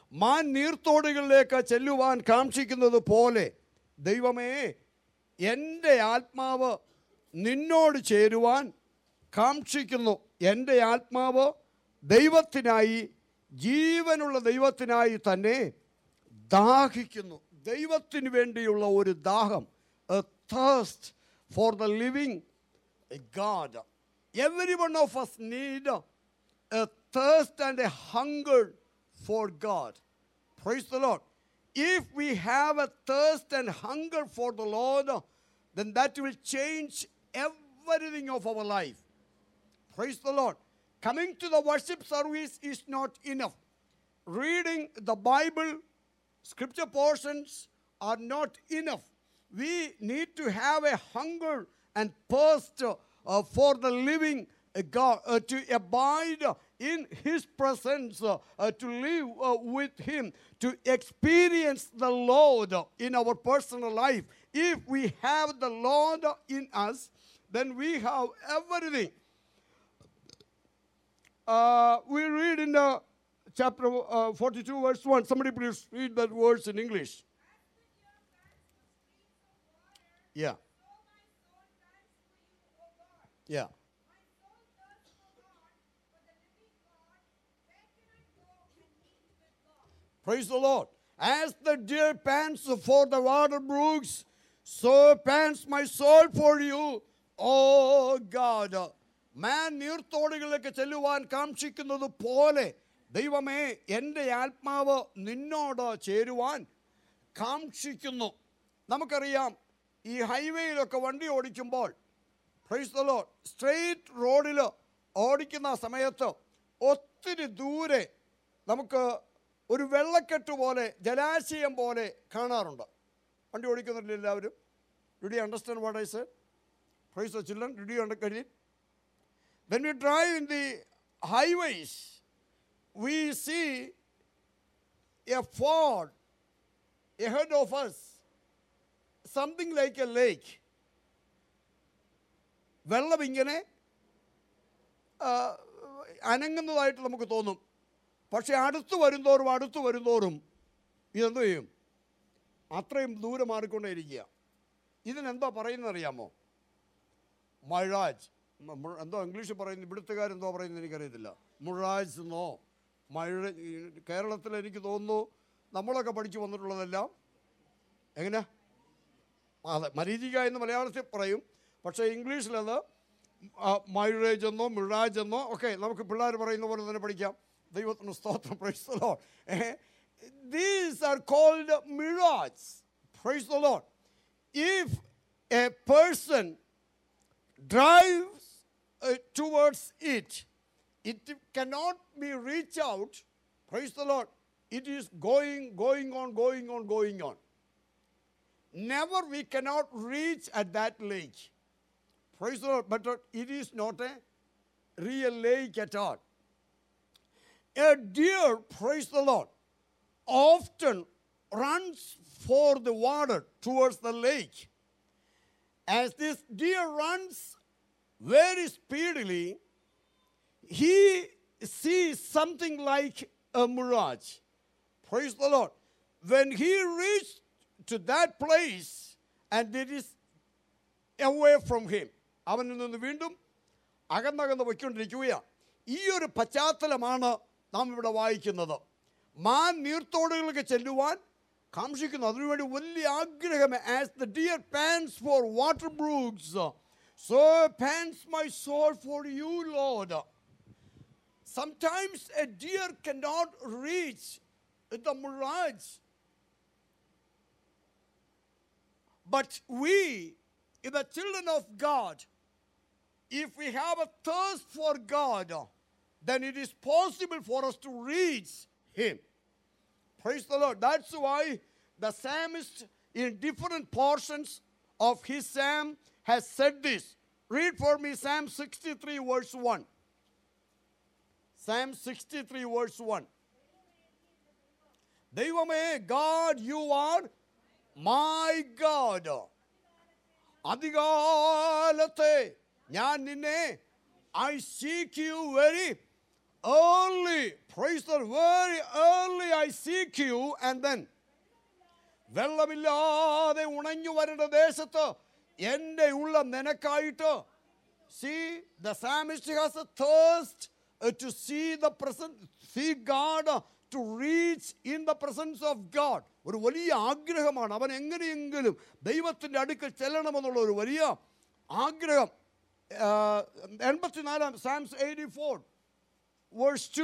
മാൻ നീർത്തോടുകളിലേക്ക് ചെല്ലുവാൻ കാക്ഷിക്കുന്നത് പോലെ ദൈവമേ എൻ്റെ ആത്മാവ് നിന്നോട് ചേരുവാൻ കാക്ഷിക്കുന്നു എൻ്റെ ആത്മാവ് ദൈവത്തിനായി ജീവനുള്ള ദൈവത്തിനായി തന്നെ ദാഹിക്കുന്നു ദൈവത്തിന് വേണ്ടിയുള്ള ഒരു ദാഹം a thirst for the living God. Every one of us need a thirst and a hunger for God. Praise the Lord. If we have a thirst and hunger for the Lord, then that will change everything of our life. Praise the Lord. Coming to the worship service is not enough. Reading the Bible, scripture portions are not enough. We need to have a hunger and thirst uh, for the living uh, God, uh, to abide in His presence, uh, uh, to live uh, with Him, to experience the Lord in our personal life. If we have the Lord in us, then we have everything. Uh, we read in the chapter uh, 42, verse 1. Somebody please read that verse in English. Yeah, yeah. Praise the Lord. As the deer pants for the water brooks, so pants my soul for you, O God. മാൻ നീർത്തോടുകളിലേക്ക് ചെല്ലുവാൻ കാക്ഷിക്കുന്നത് പോലെ ദൈവമേ എൻ്റെ ആത്മാവ് നിന്നോട് ചേരുവാൻ കാക്ഷിക്കുന്നു നമുക്കറിയാം ഈ ഹൈവേയിലൊക്കെ വണ്ടി ഓടിക്കുമ്പോൾ പ്രൈസ് ദ ലോഡ് സ്ട്രെയിറ്റ് റോഡിൽ ഓടിക്കുന്ന സമയത്ത് ഒത്തിരി ദൂരെ നമുക്ക് ഒരു വെള്ളക്കെട്ട് പോലെ ജലാശയം പോലെ കാണാറുണ്ട് വണ്ടി ഓടിക്കുന്നില്ല എല്ലാവരും do you understand what I say praise the children do you under When we drive in the highways, we see a ford ahead of us, something like a lake. വെള്ളം ഇങ്ങനെ ആ, അനങ്ങുന്നതായിട്ട് നമുക്ക് തോന്നും പക്ഷെ അടുത്ത് വരുന്തോറും അടുത്ത് വരുന്തോറും ഇതെന്തു ചെയ്യും അത്രയും ദൂരെ മാറിക്കൊണ്ടേയിരിക്കുക ഇതിനെന്താ പറയുന്നത് അറിയാമോ മഴാജ് മ- മു- എന്തോ ഇംഗ്ലീഷ് പറയുന്നത് ഇവിടുത്തുകാരെന്തോ പറയുന്നത് എനിക്കറിയത്തില്ല മുഴാജ് എന്നോ മഴ ഈ കേരളത്തിൽ എനിക്ക് തോന്നുന്നു നമ്മളൊക്കെ പഠിച്ചു വന്നിട്ടുള്ളതെല്ലാം എങ്ങനെ അതെ മരീചിക എന്ന് മലയാളത്തിൽ പറയും പക്ഷേ ഇംഗ്ലീഷിലത് മൈറേജ് എന്നോ മിഴാജ് എന്നോ ഒക്കെ നമുക്ക് പിള്ളേർ പറയുന്ന പോലെ തന്നെ പഠിക്കാം ദൈവത്തിന് സ്തോത്രം praise the Lord these are called mirage praise the Lord if a person drives uh, towards it, it cannot be reached out. Praise the Lord. It is going, going on, going on, going on. Never we cannot reach at that lake. Praise the Lord. But uh, it is not a real lake at all. A deer, praise the Lord, often runs for the water towards the lake. As this deer runs very speedily, he sees something like a mirage. Praise the Lord. When he reached to that place and it is away from him, അവനിൽ നിന്ന് വീണ്ടും അകന്നകന്ന് പൊയ്ക്കൊണ്ടിരിക്കുകയാണ് ഈ ഒരു പശ്ചാത്തലമാണ് നാം ഇവിടെ വായിക്കുന്നത് മാൻ നീർത്തോടുകളിലേക്ക് ചെല്ലുവാൻ കാക്ഷിക്കുന്നു അതിനുവേണ്ടി വലിയ ആഗ്രഹം as the deer pants for water brooks so pants my soul for you Lord Sometimes a deer cannot reach the mirage. But we, the children of God, if we have a thirst for God, then it is possible for us to reach Him. Praise the Lord. That's why the psalmist, in different portions of his psalm, has said this. Read for me Psalm 63, verse 1. Psalm 63, verse 1. ദൈവമേ God you are my God അധികാലത്തെ ഞാൻ നിന്നെ I seek you very early praise the very early I seek you and then വെള്ളമില്ലാതെ ഉണഞ്ഞു വരേണ്ട ദേശത്ത് എൻ്റെ ഉള്ള നിനക്കായിട്ട് see the psalmist has a thirst to see the present see God to reach in the presence of God ഒരു വലിയ ആഗ്രഹമാണ് അവൻ എങ്ങനെയെങ്കിലും ദൈവത്തിൻ്റെ അടുക്കൽ ചെല്ലണമെന്നുള്ള ഒരു വലിയ ആഗ്രഹം എൺപത്തിനാലാം Psalms eighty four verse two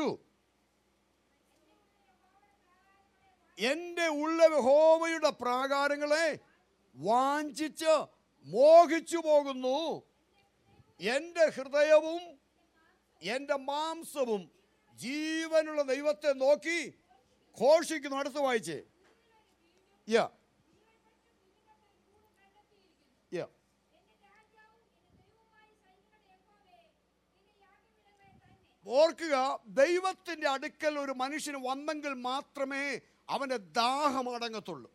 എൻ്റെ ഉള്ള യഹോവയുടെ പ്രാകാരങ്ങളെ വാഞ്ചിച്ച് മോഹിച്ചു പോകുന്നു എൻ്റെ ഹൃദയവും എൻ്റെ മാംസവും ജീവനുള്ള ദൈവത്തെ നോക്കി ഘോഷിക്കുന്നു അടുത്ത് വായിച്ചേ യാ യാ ഓർക്കുക ദൈവത്തിൻ്റെ അടുക്കൽ ഒരു മനുഷ്യന് വന്നെങ്കിൽ മാത്രമേ അവൻ്റെ ദാഹം അടങ്ങത്തുള്ളൂ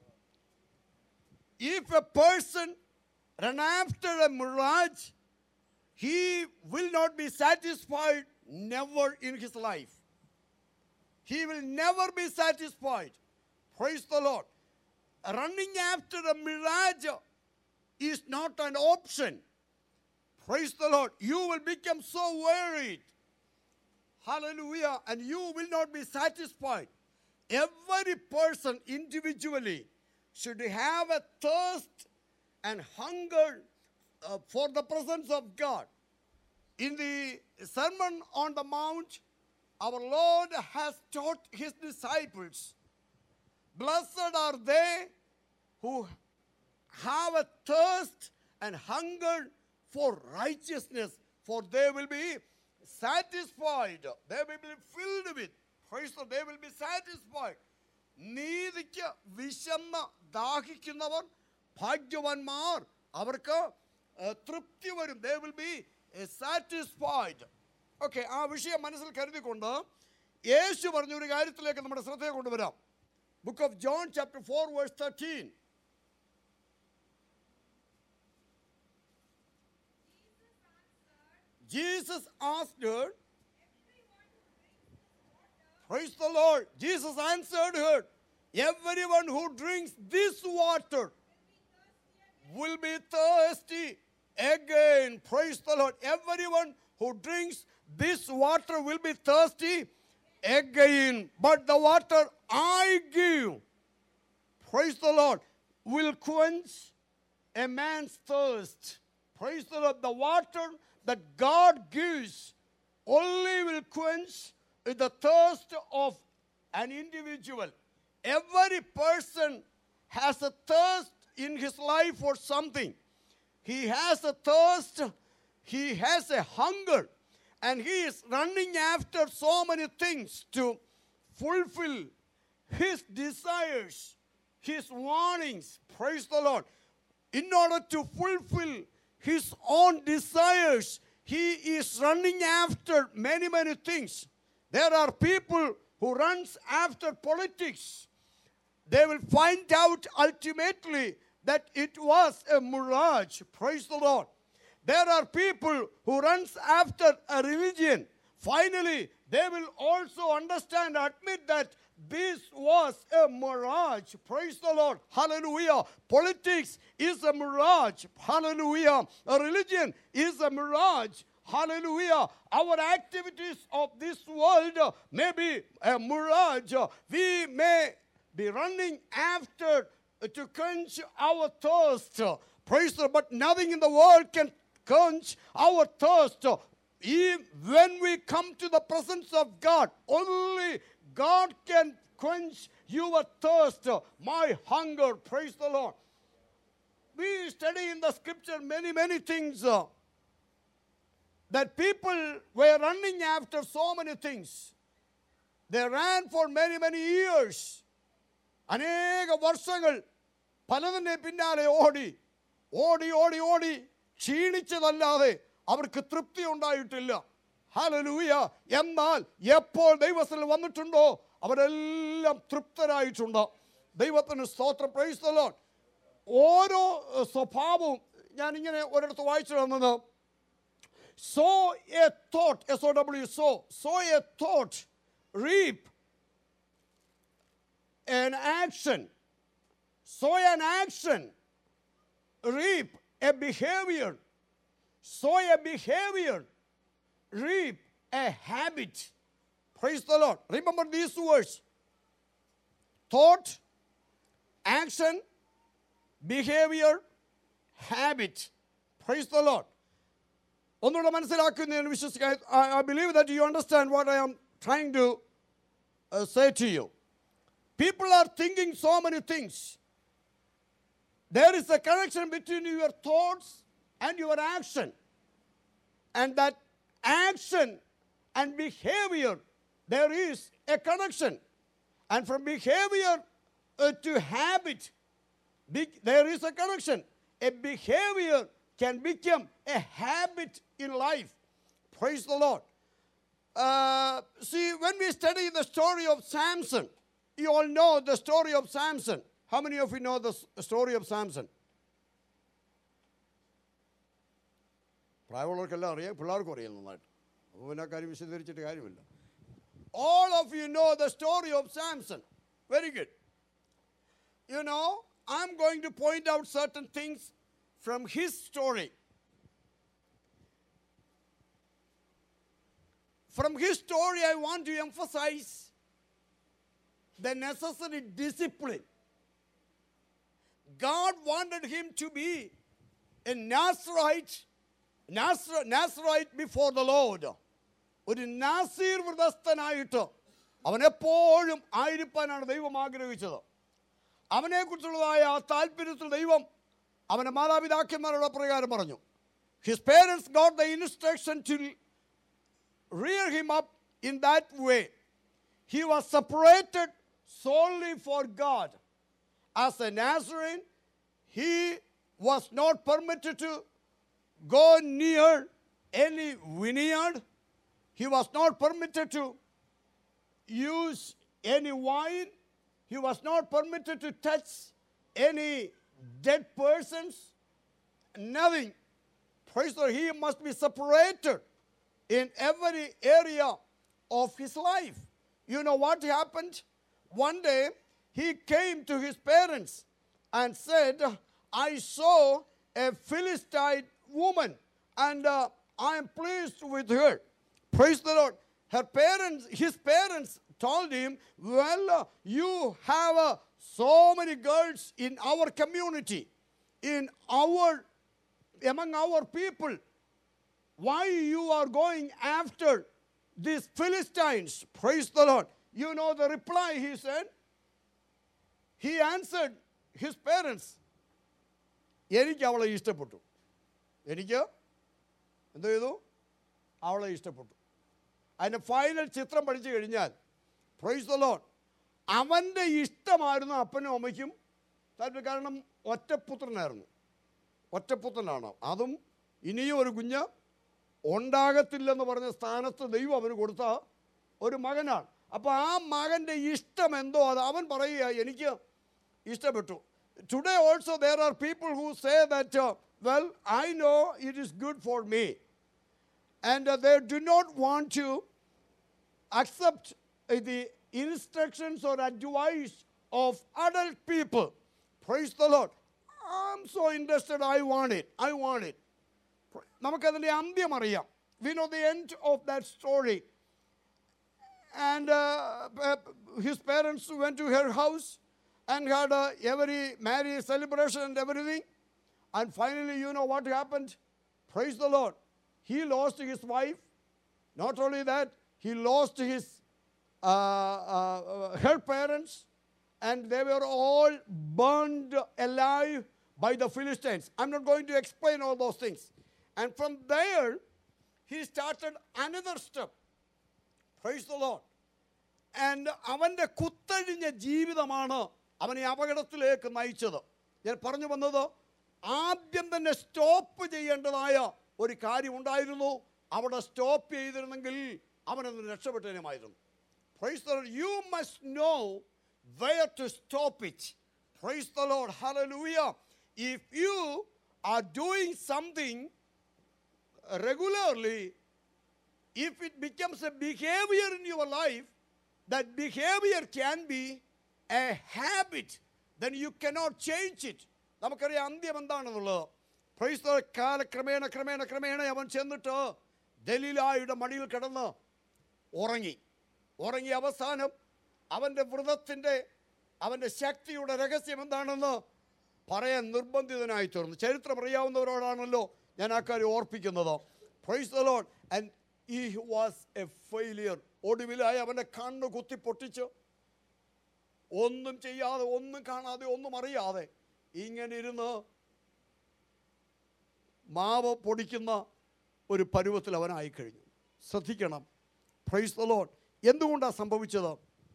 if a person run after a mirage he will not be satisfied never in his life. He will never be satisfied. Praise the Lord. Running after a mirage is not an option. Praise the Lord. You will become so worried. Hallelujah. And you will not be satisfied. Every person individually should have a thirst and hunger uh, for the presence of God. In the Sermon on the Mount, our Lord has taught his disciples Blessed are they who have a thirst and hunger for righteousness, for they will be satisfied. They will be filled with. Praise the They will be satisfied. നീതിക്ക് വിശന്ന് ദാഹിക്കുന്നവർ ഭാഗ്യവാന്മാർ അവർക്ക് ഏഹ്, തൃപ്തി വരും they will be satisfied okay ആ വിഷയം മനസ്സിൽ കരുതിക്കൊണ്ട് യേശു പറഞ്ഞ ഒരു കാര്യത്തിലേക്ക് നമ്മുടെ ശ്രദ്ധയെ കൊണ്ടുവരാം book of John chapter four verse thirteen Jesus asked her, Praise the Lord. Jesus answered her, Everyone who drinks this water will be thirsty again. Praise the Lord. Everyone who drinks this water will be thirsty again. But the water I give, praise the Lord, will quench a man's thirst. Praise the Lord. The water that God gives only will quench the thirst of an individual. Every person has a thirst in his life for something. He has a thirst, he has a hunger, and he is running after so many things to fulfill his desires, his warnings. Praise the Lord. In order to fulfill his own desires, he is running after many, many things. There are people who runs after politics they will find out ultimately that it was a mirage praise the lord there are people who runs after a religion finally they will also understand admit that this was a mirage praise the lord hallelujah politics is a mirage hallelujah a religion is a mirage Hallelujah. Our activities of this world uh, may be a mirage. Uh, We may be running after uh, to quench our thirst. Uh, Praise the Lord. But nothing in the world can quench our thirst. Uh, if- When we come to the presence of God, only God can quench your thirst, uh, my hunger. Praise the Lord. We study in the scripture many, many things. uh, that people were running after so many things. They ran for many, many years. അനേക വർഷങ്ങൾ പലതിനെ പിന്നാലെ ഓടി ഓടി ഓടി ഓടി ക്ഷീണിച്ചതല്ലാതെ അവർക്ക് തൃപ്തി ഉണ്ടായിട്ടില്ല ഹലലൂയ എന്നാൽ എപ്പോൾ ദൈവത്തിൽ വന്നിട്ടുണ്ടോ അവരെല്ലാം തൃപ്തരായിട്ടുണ്ട് ദൈവത്തിന് സ്തോത്രം പ്രൈസ്തലോ ഓരോ ഏഹ്, സ്വഭാവവും ഞാനിങ്ങനെ ഒരിടത്ത് വായിച്ചു തന്നത് sow a thought, S O W, sow, sow a thought, reap an action. Sow an action. Reap a behavior. Sow a behavior. Reap a habit. Praise the Lord. Remember these words thought, action, behavior, habit. Praise the Lord. ഒന്നുകൂടെ മനസ്സിലാക്കുന്ന ഞാൻ വിശ്വസിക്കാൻ I believe that you understand what I am trying to say to you people are thinking so many things there is a connection between your thoughts and your action. And that action and behavior, there is a connection. And from behavior uh, to habit, be- there is a connection. A behavior can become a habit in life. Praise the Lord. Uh, see, when we study the story of Samson, you all know the story of Samson. How many of you know the s- story of Samson? പ്രായമുള്ളവർക്കെല്ലാം അറിയാം പിള്ളേർക്കും അറിയാം നന്നായിട്ട് അപ്പോൾ പിന്നെ ആ കാര്യം വിശദീകരിച്ചിട്ട് കാര്യമില്ല all of you know the story of Samson very good you know I am going to point out certain things from his story From his story, I want to emphasize the necessary discipline. God wanted him to be a Nazarite, Nazar- Nazarite before the Lord. ഒരു നാസീർ വ്രതസ്ഥനായിട്ട് അവൻ എപ്പോഴും ആയിരിക്കാനാണ് ദൈവം ആഗ്രഹിച്ചത് അവനെക്കുറിച്ചുള്ളതായ ആ താല്പര്യത്തിൽ ദൈവം അവൻ്റെ മാതാപിതാക്കന്മാരുടെ പ്രകാരം പറഞ്ഞു his parents got the instruction to rear him up in that way. He was separated solely for God. As a Nazarene, he was not permitted to go near any vineyard. He was not permitted to use any wine. He was not permitted to touch any dead persons. Nothing. Praise the Lord. He must be separated in every area of his life. You know what happened? One day he came to his parents and said, I saw a Philistine woman and uh, I am pleased with her. Praise the Lord. Her parents, his parents told him, Well, uh, you have uh, so many girls in our community, in our among our people why you are going after these Philistines. Praise the Lord. You know the reply he said? He answered his parents. എനിക്ക് അവളെ ഇഷ്ടപ്പെട്ടു എനിക്ക് എന്ത് ചെയ്തു അവളെ ഇഷ്ടപ്പെട്ടു അതിൻ്റെ final ചിത്രം പഠിച്ചു കഴിഞ്ഞാൽ പ്രൈസ് ദ ലോൺ അവൻ്റെ ഇഷ്ടമായിരുന്നു അപ്പനും അമ്മയ്ക്കും താല്പര്യം കാരണം ഒറ്റപുത്രനായിരുന്നു ഒറ്റപുത്രനാണ് അതും ഇനിയും ഒരു കുഞ്ഞ് ഉണ്ടാകത്തില്ലെന്ന് പറഞ്ഞ സ്ഥാനത്ത് ദൈവം അവന് കൊടുത്ത ഒരു മകനാണ് അപ്പോൾ ആ മകൻ്റെ ഇഷ്ടം എന്തോ അത് അവൻ പറയുക എനിക്ക് ഇഷ്ടപ്പെട്ടു today also there are people who say that well I know it is good for me and they do not want to accept uh, the instructions or advice of adult people. Praise the Lord. I'm so interested. I want it. I want it. നമുക്കതിൻ്റെ അന്ത്യം അറിയാം we know the end of that story and uh, uh, his parents went to her house and had uh, every marriage celebration and everything. And finally, you know what happened? Praise the Lord. He lost his wife. Not only that, he lost his uh, uh, uh, her parents, and they were all burned alive by the Philistines. I'm not going to explain all those things. And from there, he started another step. Praise the Lord and അവൻ്റെ കുത്തഴിഞ്ഞ ജീവിതമാണ് അവനെ അപകടത്തിലേക്ക് നയിച്ചത് ഞാൻ പറഞ്ഞു വന്നത് ആദ്യം തന്നെ സ്റ്റോപ്പ് ചെയ്യേണ്ടതായ ഒരു കാര്യമുണ്ടായിരുന്നു അവിടെ സ്റ്റോപ്പ് ചെയ്തിരുന്നെങ്കിൽ അവനൊന്ന് രക്ഷപ്പെട്ടതിനുമായിരുന്നു praise the you must know where to stop it praise the Lord hallelujah if you are doing something regularly, if it becomes a behavior in your life, that behavior can be a habit then you cannot change it നമുക്കറിയാം അന്ത്യം എന്താണെന്നുള്ളത് പ്രൈസ്ത കാലക്രമേണ ക്രമേണ ക്രമേണ അവൻ ചെന്നിട്ട് ദലീലായുടെ മടിയിൽ കിടന്ന് ഉറങ്ങി ഉറങ്ങി അവസാനം അവൻ്റെ വ്രതത്തിൻ്റെ അവൻ്റെ ശക്തിയുടെ രഹസ്യം എന്താണെന്ന് പറയാൻ നിർബന്ധിതനായി തീർന്നു ചരിത്രം അറിയാവുന്നവരോടാണല്ലോ ഞാൻ ആ കാര്യം ഓർപ്പിക്കുന്നത് praise the Lord and he was a failure ഒടുവിലായി അവൻ്റെ കണ്ണ് കുത്തി പൊട്ടിച്ച് ഒന്നും ചെയ്യാതെ ഒന്നും കാണാതെ ഒന്നും അറിയാതെ ഇങ്ങനെ ഇരുന്ന് മാവ് പൊടിക്കുന്ന ഒരു പരുവത്തിൽ അവനായി കഴിഞ്ഞു ശ്രദ്ധിക്കണം പ്രൈസ് ദ ലോഡ് എന്തുകൊണ്ടാണ് സംഭവിച്ചത്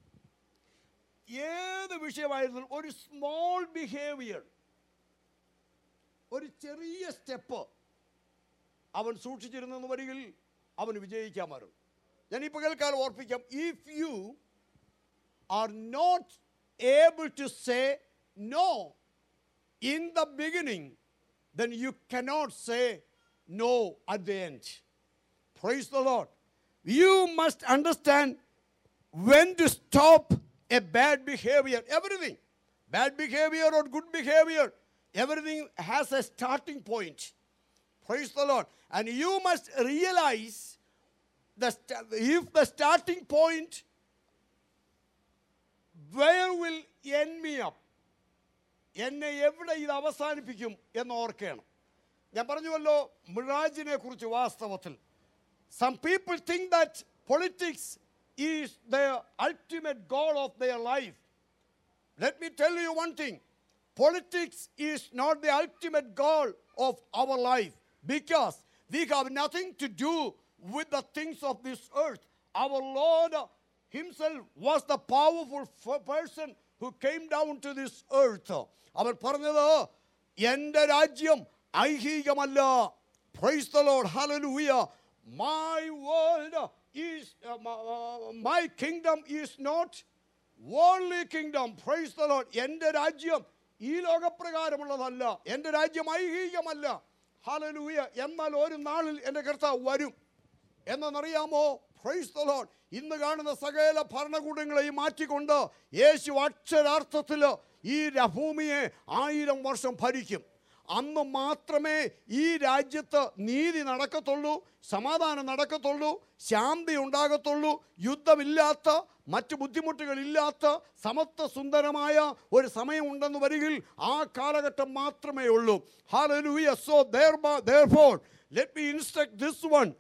ഏത് വിഷയമായിരുന്നു ഒരു സ്മോൾ ബിഹേവിയർ ഒരു ചെറിയ സ്റ്റെപ്പ് അവൻ സൂക്ഷിച്ചിരുന്നെന്ന് വരികിൽ അവന് വിജയിക്കാമായിരുന്നു ഞാൻ ഈ പകൽക്കാലം ഓർപ്പിക്കാം if you are not able to say no in the beginning, then you cannot say no at the end. Praise the Lord. You must understand when to stop a bad behavior. Everything, bad behavior or good behavior, everything has a starting point. Praise the Lord. And you must realize the sta- if the starting point where will end me up എന്നെ എവിടെ ഇത് അവസാനിപ്പിക്കും എന്ന് ഓർക്കണം ഞാൻ പറഞ്ഞുവല്ലോ മിറാജിനെ കുറിച്ച് വാസ്തവത്തിൽ some people think that politics is the ultimate goal of their life Let me tell you one thing politics is not the ultimate goal of our life because we have nothing to do with the things of this earth. Our Lord Himself was the powerful f- person who came down to this earth. അവൻ പറഞ്ഞത് എൻ്റെ രാജ്യം ഐഹികമല്ല praise the Lord hallelujah my world is my kingdom is not worldly kingdom praise the Lord എൻ്റെ രാജ്യം ഈ ലോകപ്രകാരമുള്ളതല്ല എൻ്റെ രാജ്യം ഐഹികമല്ല ഹല്ലേലൂയ എന്നാൽ ഒരു നാളിൽ എൻ്റെ കർത്താവ് വരും എന്നറിയാമോ പ്രൈസ് ദ ലോർഡ് ഇന്ന് കാണുന്ന സകല ഭരണകൂടങ്ങളെയും മാറ്റിക്കൊണ്ട് യേശു അക്ഷരാർത്ഥത്തിൽ ഈ ര- ഭൂമിയെ ആയിരം വർഷം ഭരിക്കും അന്ന് മാത്രമേ ഈ രാജ്യത്ത് നീതി നടക്കത്തുള്ളൂ സമാധാനം നടക്കത്തുള്ളൂ ശാന്തി ഉണ്ടാകത്തുള്ളൂ യുദ്ധമില്ലാത്ത മറ്റ് ബുദ്ധിമുട്ടുകളില്ലാത്ത സമത്വ സുന്ദരമായ ഒരു സമയം ഉണ്ടെന്ന് വരികിൽ ആ കാലഘട്ടം മാത്രമേ ഉള്ളൂ hallelujah so therefore let me instruct this one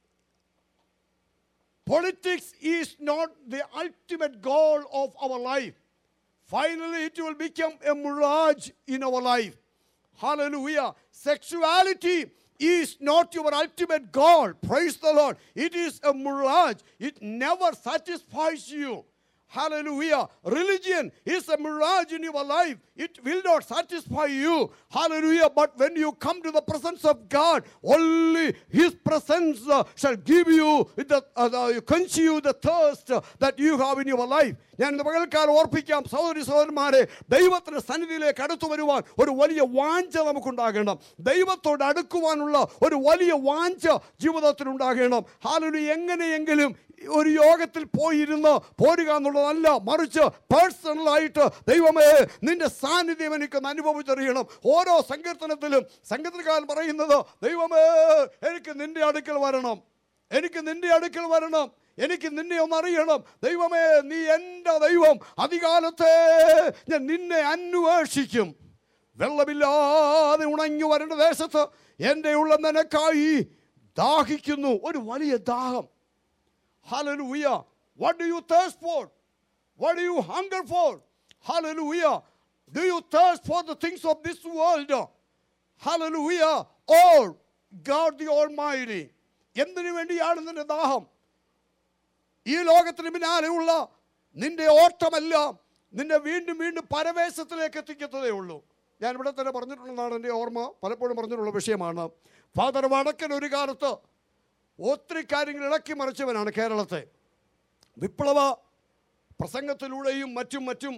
Politics is not the ultimate goal of our life. Finally, it will become a mirage in our life. Hallelujah. Sexuality is not your ultimate goal. Praise the Lord. It is a mirage, it never satisfies you. Hallelujah. Religion is a mirage in your life. It will not satisfy you. Hallelujah. But when you come to the presence of God, only His presence uh, shall give you the, uh, the quench you the thirst uh, that you have in your life. ഞാൻ ഇന്ന് പകൽക്കാലം ഓർപ്പിക്കാം സഹോദരി സഹോദരന്മാരെ ദൈവത്തിന്റെ സന്നിധിയിലേക്ക് അടുത്തു വരുവാൻ ഒരു വലിയ വാഞ്ച നമുക്കുണ്ടാകണം ദൈവത്തോട് അടുക്കുവാനുള്ള ഒരു വലിയ വാഞ്ച ജീവിതത്തിൽ ഉണ്ടാകണം ഹാലൊരു എങ്ങനെയെങ്കിലും ഒരു യോഗത്തിൽ പോയിരുന്ന് പോരുക എന്നുള്ളതല്ല മറിച്ച് പേഴ്സണലായിട്ട് ദൈവമേ നിന്റെ സാന്നിധ്യം എനിക്കൊന്ന് അനുഭവിച്ചറിയണം ഓരോ സങ്കീർത്തനത്തിലും സങ്കീർത്തനക്കാരൻ പറയുന്നത് ദൈവമേ എനിക്ക് നിന്റെ അടുക്കൽ വരണം എനിക്ക് നിന്റെ അടുക്കൽ വരണം എനിക്ക് നിന്നെ ഒന്ന് അറിയണം ദൈവമേ നീ എൻ്റെ ദൈവം അധികാലത്തെ ഞാൻ നിന്നെ അന്വേഷിക്കും വെള്ളമില്ലാതെ ഉണങ്ങി വരേണ്ട ദേശത്ത് എൻ്റെ ഉള്ള നിനക്കായി ദാഹിക്കുന്നു ഒരു വലിയ ദാഹം Hallelujah. What do you thirst for? What do you hunger for? Hallelujah. Do you thirst for the things of this world? Hallelujah. Or God the Almighty. എന്തിനു വേണ്ടിയാണ് നിന്റെ ദാഹം ഈ ലോകത്തിന് പിന്നാലെയുള്ള നിന്റെ ഓട്ടമെല്ലാം നിന്നെ വീണ്ടും വീണ്ടും പരവേശത്തിലേക്ക് എത്തിക്കത്തതേ ഉള്ളൂ ഞാൻ ഇവിടെ തന്നെ പറഞ്ഞിട്ടുള്ളതാണ് എൻ്റെ ഓർമ്മ പലപ്പോഴും പറഞ്ഞിട്ടുള്ള വിഷയമാണ് ഫാദർ വടക്കൻ ഒരു കാലത്ത് ഒത്തിരി കാര്യങ്ങൾ ഇളക്കി മറിച്ചവനാണ് കേരളത്തെ വിപ്ലവ പ്രസംഗത്തിലൂടെയും മറ്റും മറ്റും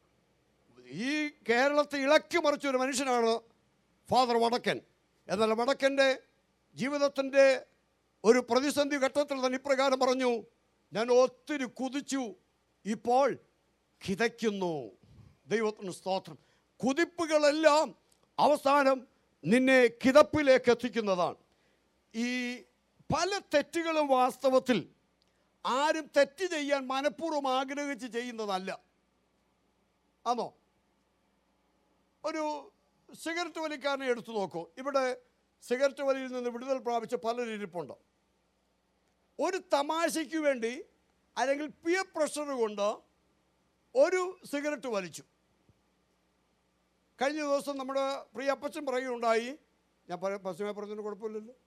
ഈ കേരളത്തെ ഇളക്കി മറിച്ച ഒരു മനുഷ്യനാണ് ഫാദർ വടക്കൻ എന്നാൽ വടക്കൻ്റെ ജീവിതത്തിൻ്റെ ഒരു പ്രതിസന്ധി ഘട്ടത്തിൽ തന്നെ ഇപ്രകാരം പറഞ്ഞു ഞാൻ ഒത്തിരി കുതിച്ചു ഇപ്പോൾ കിതയ്ക്കുന്നു ദൈവത്തിന് സ്തോത്രം കുതിപ്പുകളെല്ലാം അവസാനം നിന്നെ കിതപ്പിലേക്ക് എത്തിക്കുന്നതാണ് ഈ പല തെറ്റുകളും വാസ്തവത്തിൽ ആരും തെറ്റ് ചെയ്യാൻ മനഃപൂർവ്വം ആഗ്രഹിച്ച് ചെയ്യുന്നതല്ല ആണോ ഒരു സിഗരറ്റ് വലിക്കാരനെ എടുത്തു നോക്കൂ ഇവിടെ സിഗരറ്റ് വലിയിൽ നിന്ന് വിടുതൽ പ്രാപിച്ച പലരും ഇരിപ്പുണ്ട് ഒരു തമാശയ്ക്ക് വേണ്ടി അല്ലെങ്കിൽ പിയർ പ്രഷർ കൊണ്ട് ഒരു സിഗരറ്റ് വലിച്ചു കഴിഞ്ഞ ദിവസം നമ്മുടെ പ്രിയ അപ്പച്ചൻ പറയുകയുണ്ടായി ഞാൻ പറയാം പശ്ചിമ പറഞ്ഞതിന് കുഴപ്പമില്ലല്ലോ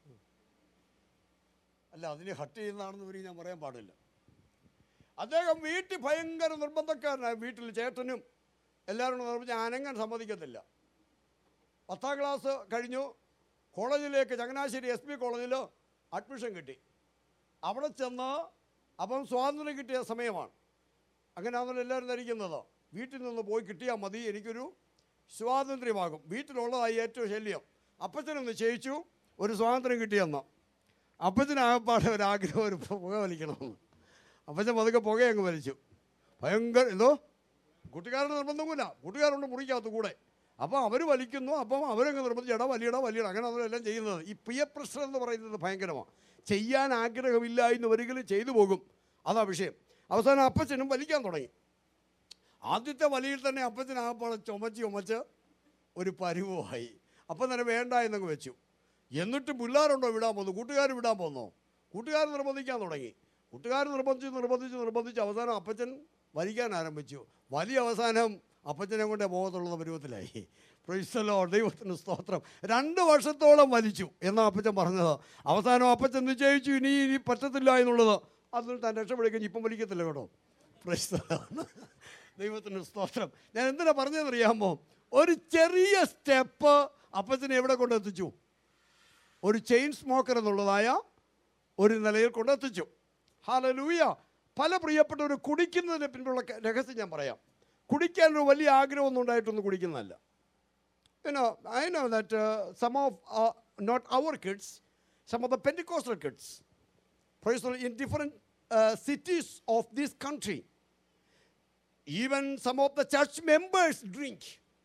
അല്ല അതിന് ഹട്ട് ചെയ്യുന്നതാണെന്ന് വരെ ഞാൻ പറയാൻ പാടില്ല അദ്ദേഹം വീട്ടിൽ ഭയങ്കര നിർബന്ധക്കാരനായി വീട്ടിൽ ചേട്ടനും എല്ലാവരും നിർമ്മിച്ച് അനങ്ങാൻ സമ്മതിക്കത്തില്ല പത്താം ക്ലാസ് കഴിഞ്ഞു കോളേജിലേക്ക് ചങ്ങനാശ്ശേരി എസ് പി കോളേജിൽ അഡ്മിഷൻ കിട്ടി അവിടെ ചെന്ന് അപ്പം സ്വാതന്ത്ര്യം കിട്ടിയ സമയമാണ് അങ്ങനെയാണല്ലോ എല്ലാവരും ധരിക്കുന്നത് വീട്ടിൽ നിന്ന് പോയി കിട്ടിയാൽ മതി എനിക്കൊരു സ്വാതന്ത്ര്യമാകും വീട്ടിലുള്ളതായി ഏറ്റവും ശല്യം അപ്പച്ചനൊന്ന് ചെയ്യിച്ചു ഒരു സ്വാതന്ത്ര്യം കിട്ടിയെന്ന് അപ്പച്ചനാകപ്പാടെ ഒരാഗ്രഹം ഒരു പുക വലിക്കണമെന്ന് അപ്പച്ചൻ പതുക്കെ പുക അങ്ങ് വലിച്ചു ഭയങ്കര എന്തോ കൂട്ടുകാരുടെ നിർബന്ധമില്ല കൂട്ടുകാരുണ്ട് മുറിക്കകത്ത് കൂടെ അപ്പോൾ അവർ വലിക്കുന്നു അപ്പം അവരങ്ങ് നിർബന്ധിച്ച് എടാ വലിയടാ വലിയടാ അങ്ങനെ അവരെല്ലാം ചെയ്യുന്നത് ഈ പിയ പ്രഷർ എന്ന് പറയുന്നത് ഭയങ്കരമാണ് ചെയ്യാൻ ആഗ്രഹമില്ല എന്ന് ഒരിക്കലും ചെയ്തു പോകും അതാ വിഷയം അവസാനം അപ്പച്ചനും വലിക്കാൻ തുടങ്ങി ആദ്യത്തെ വലിയിൽ തന്നെ അപ്പച്ചനാകപ്പാടെ ചുമച്ച് ചുമച്ച് ഒരു പരുവമായി അപ്പം തന്നെ വേണ്ട എന്നങ്ങ് വെച്ചു എന്നിട്ട് പിള്ളേരുണ്ടോ വിടാൻ പോന്നു കൂട്ടുകാർ വിടാൻ പോന്നോ കൂട്ടുകാർ നിർബന്ധിക്കാൻ തുടങ്ങി കൂട്ടുകാർ നിർബന്ധിച്ച് നിർബന്ധിച്ച് നിർബന്ധിച്ച് അവസാനം അപ്പച്ചൻ വലിക്കാൻ ആരംഭിച്ചു വലിയ അവസാനം അപ്പച്ചനെ കൊണ്ടേ പോകത്തുള്ള പരുവത്തിലായി പ്രൊയ്സലോ ദൈവത്തിന് സ്തോത്രം രണ്ട് വർഷത്തോളം വലിച്ചു എന്നാ അപ്പച്ചൻ പറഞ്ഞത് അവസാനം അപ്പച്ചൻ നിശ്ചയിച്ചു ഇനി ഇനി പറ്റത്തില്ല എന്നുള്ളത് അതിൽ താൻ രക്ഷപ്പെടുകയും ഇപ്പം വലിക്കത്തില്ല കേട്ടോ പ്രശ്നമാണ് ദൈവത്തിന് സ്തോത്രം ഞാൻ എന്തിനാ പറഞ്ഞതെന്നറിയാമോ ഒരു ചെറിയ സ്റ്റെപ്പ് അപ്പച്ചനെ എവിടെ കൊണ്ടെത്തിച്ചു ഒരു ചെയിൻ സ്മോക്കർ എന്നുള്ളതായ ഒരു നിലയിൽ കൊണ്ടെത്തിച്ചു ഹാലലൂയ പല പ്രിയപ്പെട്ടവർ കുടിക്കുന്നതിന് പിന്നിലുള്ള ക- രഹസ്യം ഞാൻ പറയാം കുടിക്കാനൊരു വലിയ ആഗ്രഹമൊന്നും ഉണ്ടായിട്ടൊന്നും കുടിക്കുന്നതല്ല you know, I know that uh, some of, uh, not our kids, some of the Pentecostal kids, praise the Lord, in different uh, cities of this country, even some of the church members drink.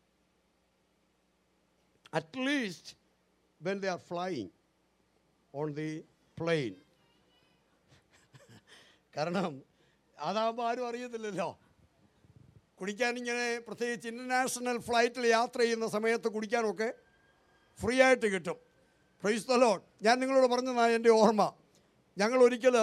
At least when they are flying on the plane. കാരണം അതാകുമ്പോൾ ആരും അറിയത്തില്ലല്ലോ കുടിക്കാനിങ്ങനെ പ്രത്യേകിച്ച് international ഫ്ലൈറ്റിൽ യാത്ര ചെയ്യുന്ന സമയത്ത് കുടിക്കാനൊക്കെ ഫ്രീ ആയിട്ട് കിട്ടും പ്രൈസ് ദ ലോഡ് ഞാൻ നിങ്ങളോട് പറഞ്ഞതാണ് എൻ്റെ ഓർമ്മ ഞങ്ങൾ ഒരിക്കൽ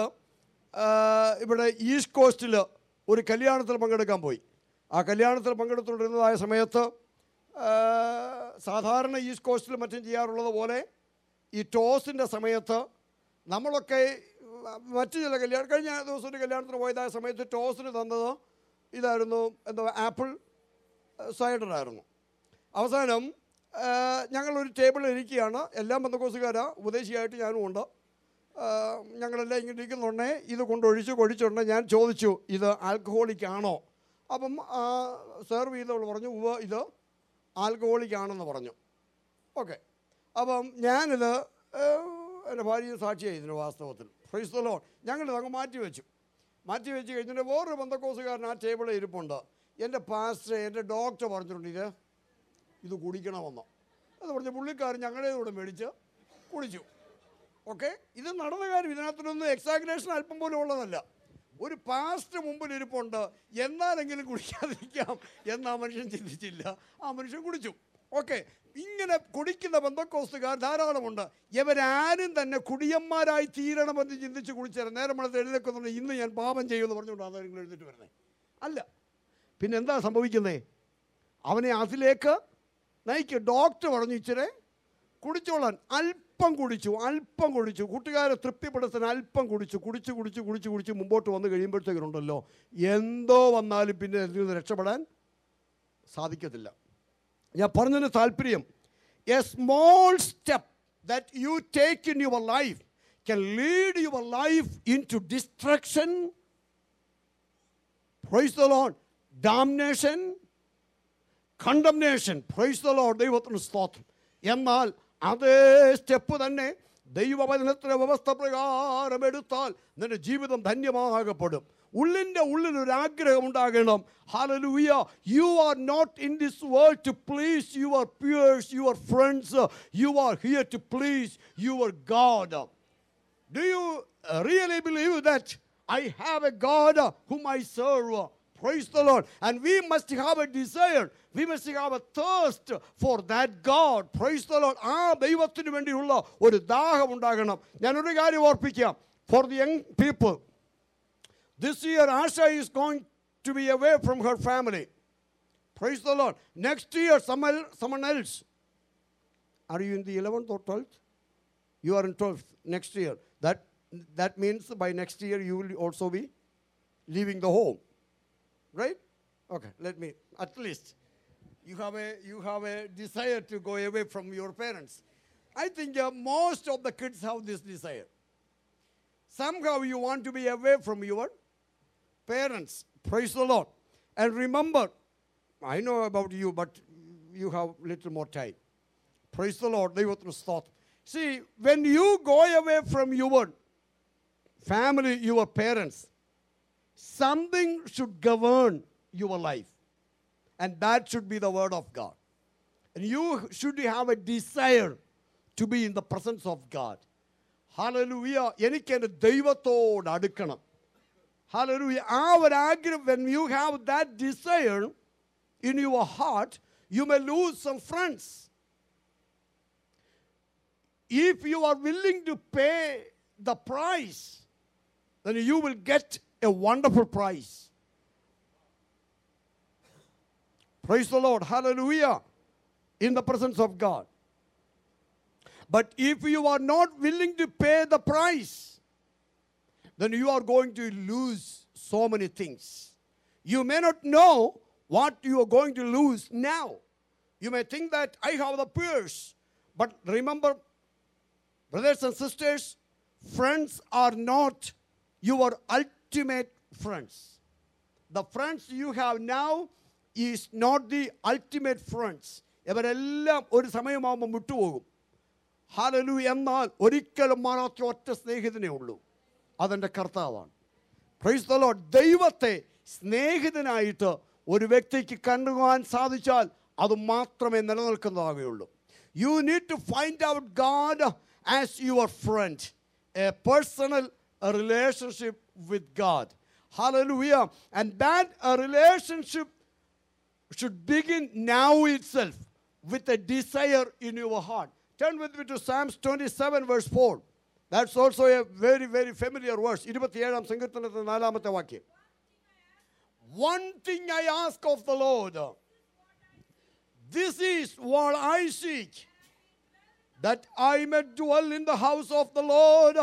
ഇവിടെ ഈസ്റ്റ് കോസ്റ്റിൽ ഒരു കല്യാണത്തിൽ പങ്കെടുക്കാൻ പോയി ആ കല്യാണത്തിൽ പങ്കെടുത്തുകൊണ്ടിരുന്നതായ സമയത്ത് ആ, സാധാരണ ഈസ്റ്റ് കോസ്റ്റിൽ മറ്റും ചെയ്യാറുള്ളത് പോലെ ഈ ടോസിൻ്റെ സമയത്ത് നമ്മളൊക്കെ മറ്റു ചില കല്യാണം കഴിഞ്ഞ ദിവസം ഒരു കല്യാണത്തിന് പോയതായ സമയത്ത് ടോസിന് തന്നത് ഇതായിരുന്നു എന്താ ആപ്പിൾ സൈഡറായിരുന്നു അവസാനം ആ, ഞങ്ങളൊരു ടേബിളിൽ ഇരിക്കുകയാണ് എല്ലാം ബന്ധക്കോസുകാരാ ഉപദേശിയായിട്ട് ഞാനും ഉണ്ട് ആ, ഞങ്ങളെല്ലാം ഇങ്ങനെ ഇരിക്കുന്നുണ്ടേ ഇത് കൊണ്ടൊഴിച്ച് കൊഴിച്ചുണ്ട് ഞാൻ ചോദിച്ചു ഇത് ആൽക്കഹോളിക് ആണോ അപ്പം സെർവ് ചെയ്തവൾ പറഞ്ഞു ഉവ ഇത് ആൽക്കഹോളിക് ആണെന്ന് പറഞ്ഞു ഓക്കെ അപ്പം ഞാനിത് ഏഹ്, എൻ്റെ ഭാര്യ സാക്ഷിയായി ഇതിന് വാസ്തവത്തിൽ ഫ്രൈസ്തലോ ഞങ്ങളിത് അങ്ങ് മാറ്റി വെച്ചു മാറ്റി വെച്ച് കഴിഞ്ഞിട്ട് വേറൊരു ബന്ധക്കോസുകാരൻ ആ ടേബിളിൽ ഇരിപ്പുണ്ട് എൻ്റെ പാസ്റ്റർ എൻ്റെ ഡോക്ടർ പറഞ്ഞിട്ടുണ്ട് ഇത് ഇത് കുടിക്കണമെന്ന് അത് പറഞ്ഞ പുള്ളിക്കാരൻ ഞങ്ങളുടെ കൂടെ മേടിച്ച് കുടിച്ചു ഓക്കെ ഇത് നടന്ന കാര്യം ഇതിനകത്തൊന്നും എക്സാഗ്രേഷൻ അല്പം പോലും ഉള്ളതല്ല ഒരു പാസ്റ്റ് മുമ്പിൽ ഇരിപ്പുണ്ട് എന്നാലെങ്കിലും കുടിക്കാതിരിക്കാം എന്ന് ആ മനുഷ്യൻ ചിന്തിച്ചില്ല ആ മനുഷ്യൻ കുടിച്ചു ഓക്കെ ഇങ്ങനെ കുടിക്കുന്ന ബന്ധക്കോസ്തുകാർ ധാരാളമുണ്ട് ഇവരാരും തന്നെ കുടിയന്മാരായി തീരണമെന്ന് ചിന്തിച്ച് കുടിച്ചാൽ നേരം വളർത്ത് എഴുന്നേക്കുന്നുണ്ട് ഇന്ന് ഞാൻ പാപം ചെയ്യുമെന്ന് പറഞ്ഞുകൊണ്ടാണ് നിങ്ങൾ എഴുന്നേറ്റ് വരുന്നത് അല്ല പിന്നെ എന്താ സംഭവിക്കുന്നത് അവനെ അതിലേക്ക് നയിക്കുക ഡോക്ടർ പറഞ്ഞു ഇച്ചിരി കുടിച്ചോളാൻ അല്പം കുടിച്ചു അല്പം കുടിച്ചു കൂട്ടുകാരെ തൃപ്തിപ്പെടുത്താൻ അല്പം കുടിച്ചു കുടിച്ച് കുടിച്ച് കുടിച്ച് കുടിച്ച് മുമ്പോട്ട് വന്ന് കഴിയുമ്പോഴത്തേക്കുണ്ടല്ലോ എന്തോ വന്നാലും പിന്നെ അതിൽ നിന്ന് രക്ഷപ്പെടാൻ സാധിക്കത്തില്ല ഞാൻ പറഞ്ഞതിന് താല്പര്യം a small step that you take in your life can lead your life into destruction praise the Lord domination condemnation praise the Lord ദൈവത്തിന് സ്തോത്രം എന്നാൽ അതേ സ്റ്റെപ്പ് തന്നെ ദൈവവചനത്തിൻ്റെ വ്യവസ്ഥ പ്രകാരം എടുത്താൽ നിന്റെ ജീവിതം ധന്യമാകപ്പെടും ഉള്ളിൻ്റെ ഉള്ളിൽ ഒരു ആഗ്രഹം ഉണ്ടാകണം hallelujah you are not in this world to please your peers your friends you are here to please your God Do you uh, really believe that I have a God uh, whom I serve? Praise the Lord. And we must have a desire. We must have a thirst for that God. Praise the Lord. ആ ദൈവത്തിന് വേണ്ടിയുള്ള ഒരു ദാഹം ഉണ്ടാകണം ഞാനൊരു കാര്യം ഓർപ്പിക്കാം for the young people this year Asha is going to be away from her family praise the Lord next year someone else are you in the 11th or 12th you are in 12th next year that that means by next year you will also be leaving the home right okay let me at least you have a you have a desire to go away from your parents i think uh, most of the kids have this desire somehow you want to be away from your parents praise the lord and remember i know about you but you have little more time Praise the Lord. ദൈവത്തിന് സ്തോത്രം See, when you go away from your family, your parents, something should govern your life. And that should be the word of God. And you should have a desire to be in the presence of God. Hallelujah. എനിക്ക് എൻ്റെ ദൈവത്തോട് അടുക്കണം Hallelujah. ആ ഒരു ആഗ്രഹം when you have that desire in your heart, you may lose some friends. if you are willing to pay the price, then you will get a wonderful price. Praise the Lord. Hallelujah. In the presence of God. But if you are not willing to pay the price, then you are going to lose so many things. You may not know what you are going to lose now. You may think that I have the purse. But remember, brothers and sisters, friends are not your ultimate friends. The friends you have now is not the ultimate friends. ഇവരെല്ലാം ഒരു സമയമാകുമ്പോൾ വിട്ടുപോകും ഹാലലു എന്നാൽ ഒരിക്കലും മാറാത്ത ഒറ്റ സ്നേഹിതനേ ഉള്ളൂ അതെൻ്റെ കർത്താവാണ് പ്രൈസ് ദ ലോർഡ് ദൈവത്തെ സ്നേഹിതനായിട്ട് ഒരു വ്യക്തിക്ക് കണ്ടുപോകാൻ സാധിച്ചാൽ അത് മാത്രമേ നിലനിൽക്കുന്നതാകുകയുള്ളൂ you need to find out God as your friend a personal relationship with God Hallelujah. And that a relationship should begin now itself with a desire in your heart. Turn with me to Psalms 27, verse 4. That's also a very, very familiar verse. ഇരുപത്തിയേഴാം സങ്കീർത്തനത്തിന്റെ നാലാമത്തെ വാക്യം One thing I ask of the Lord, this is what I seek, that I may dwell in the house of the Lord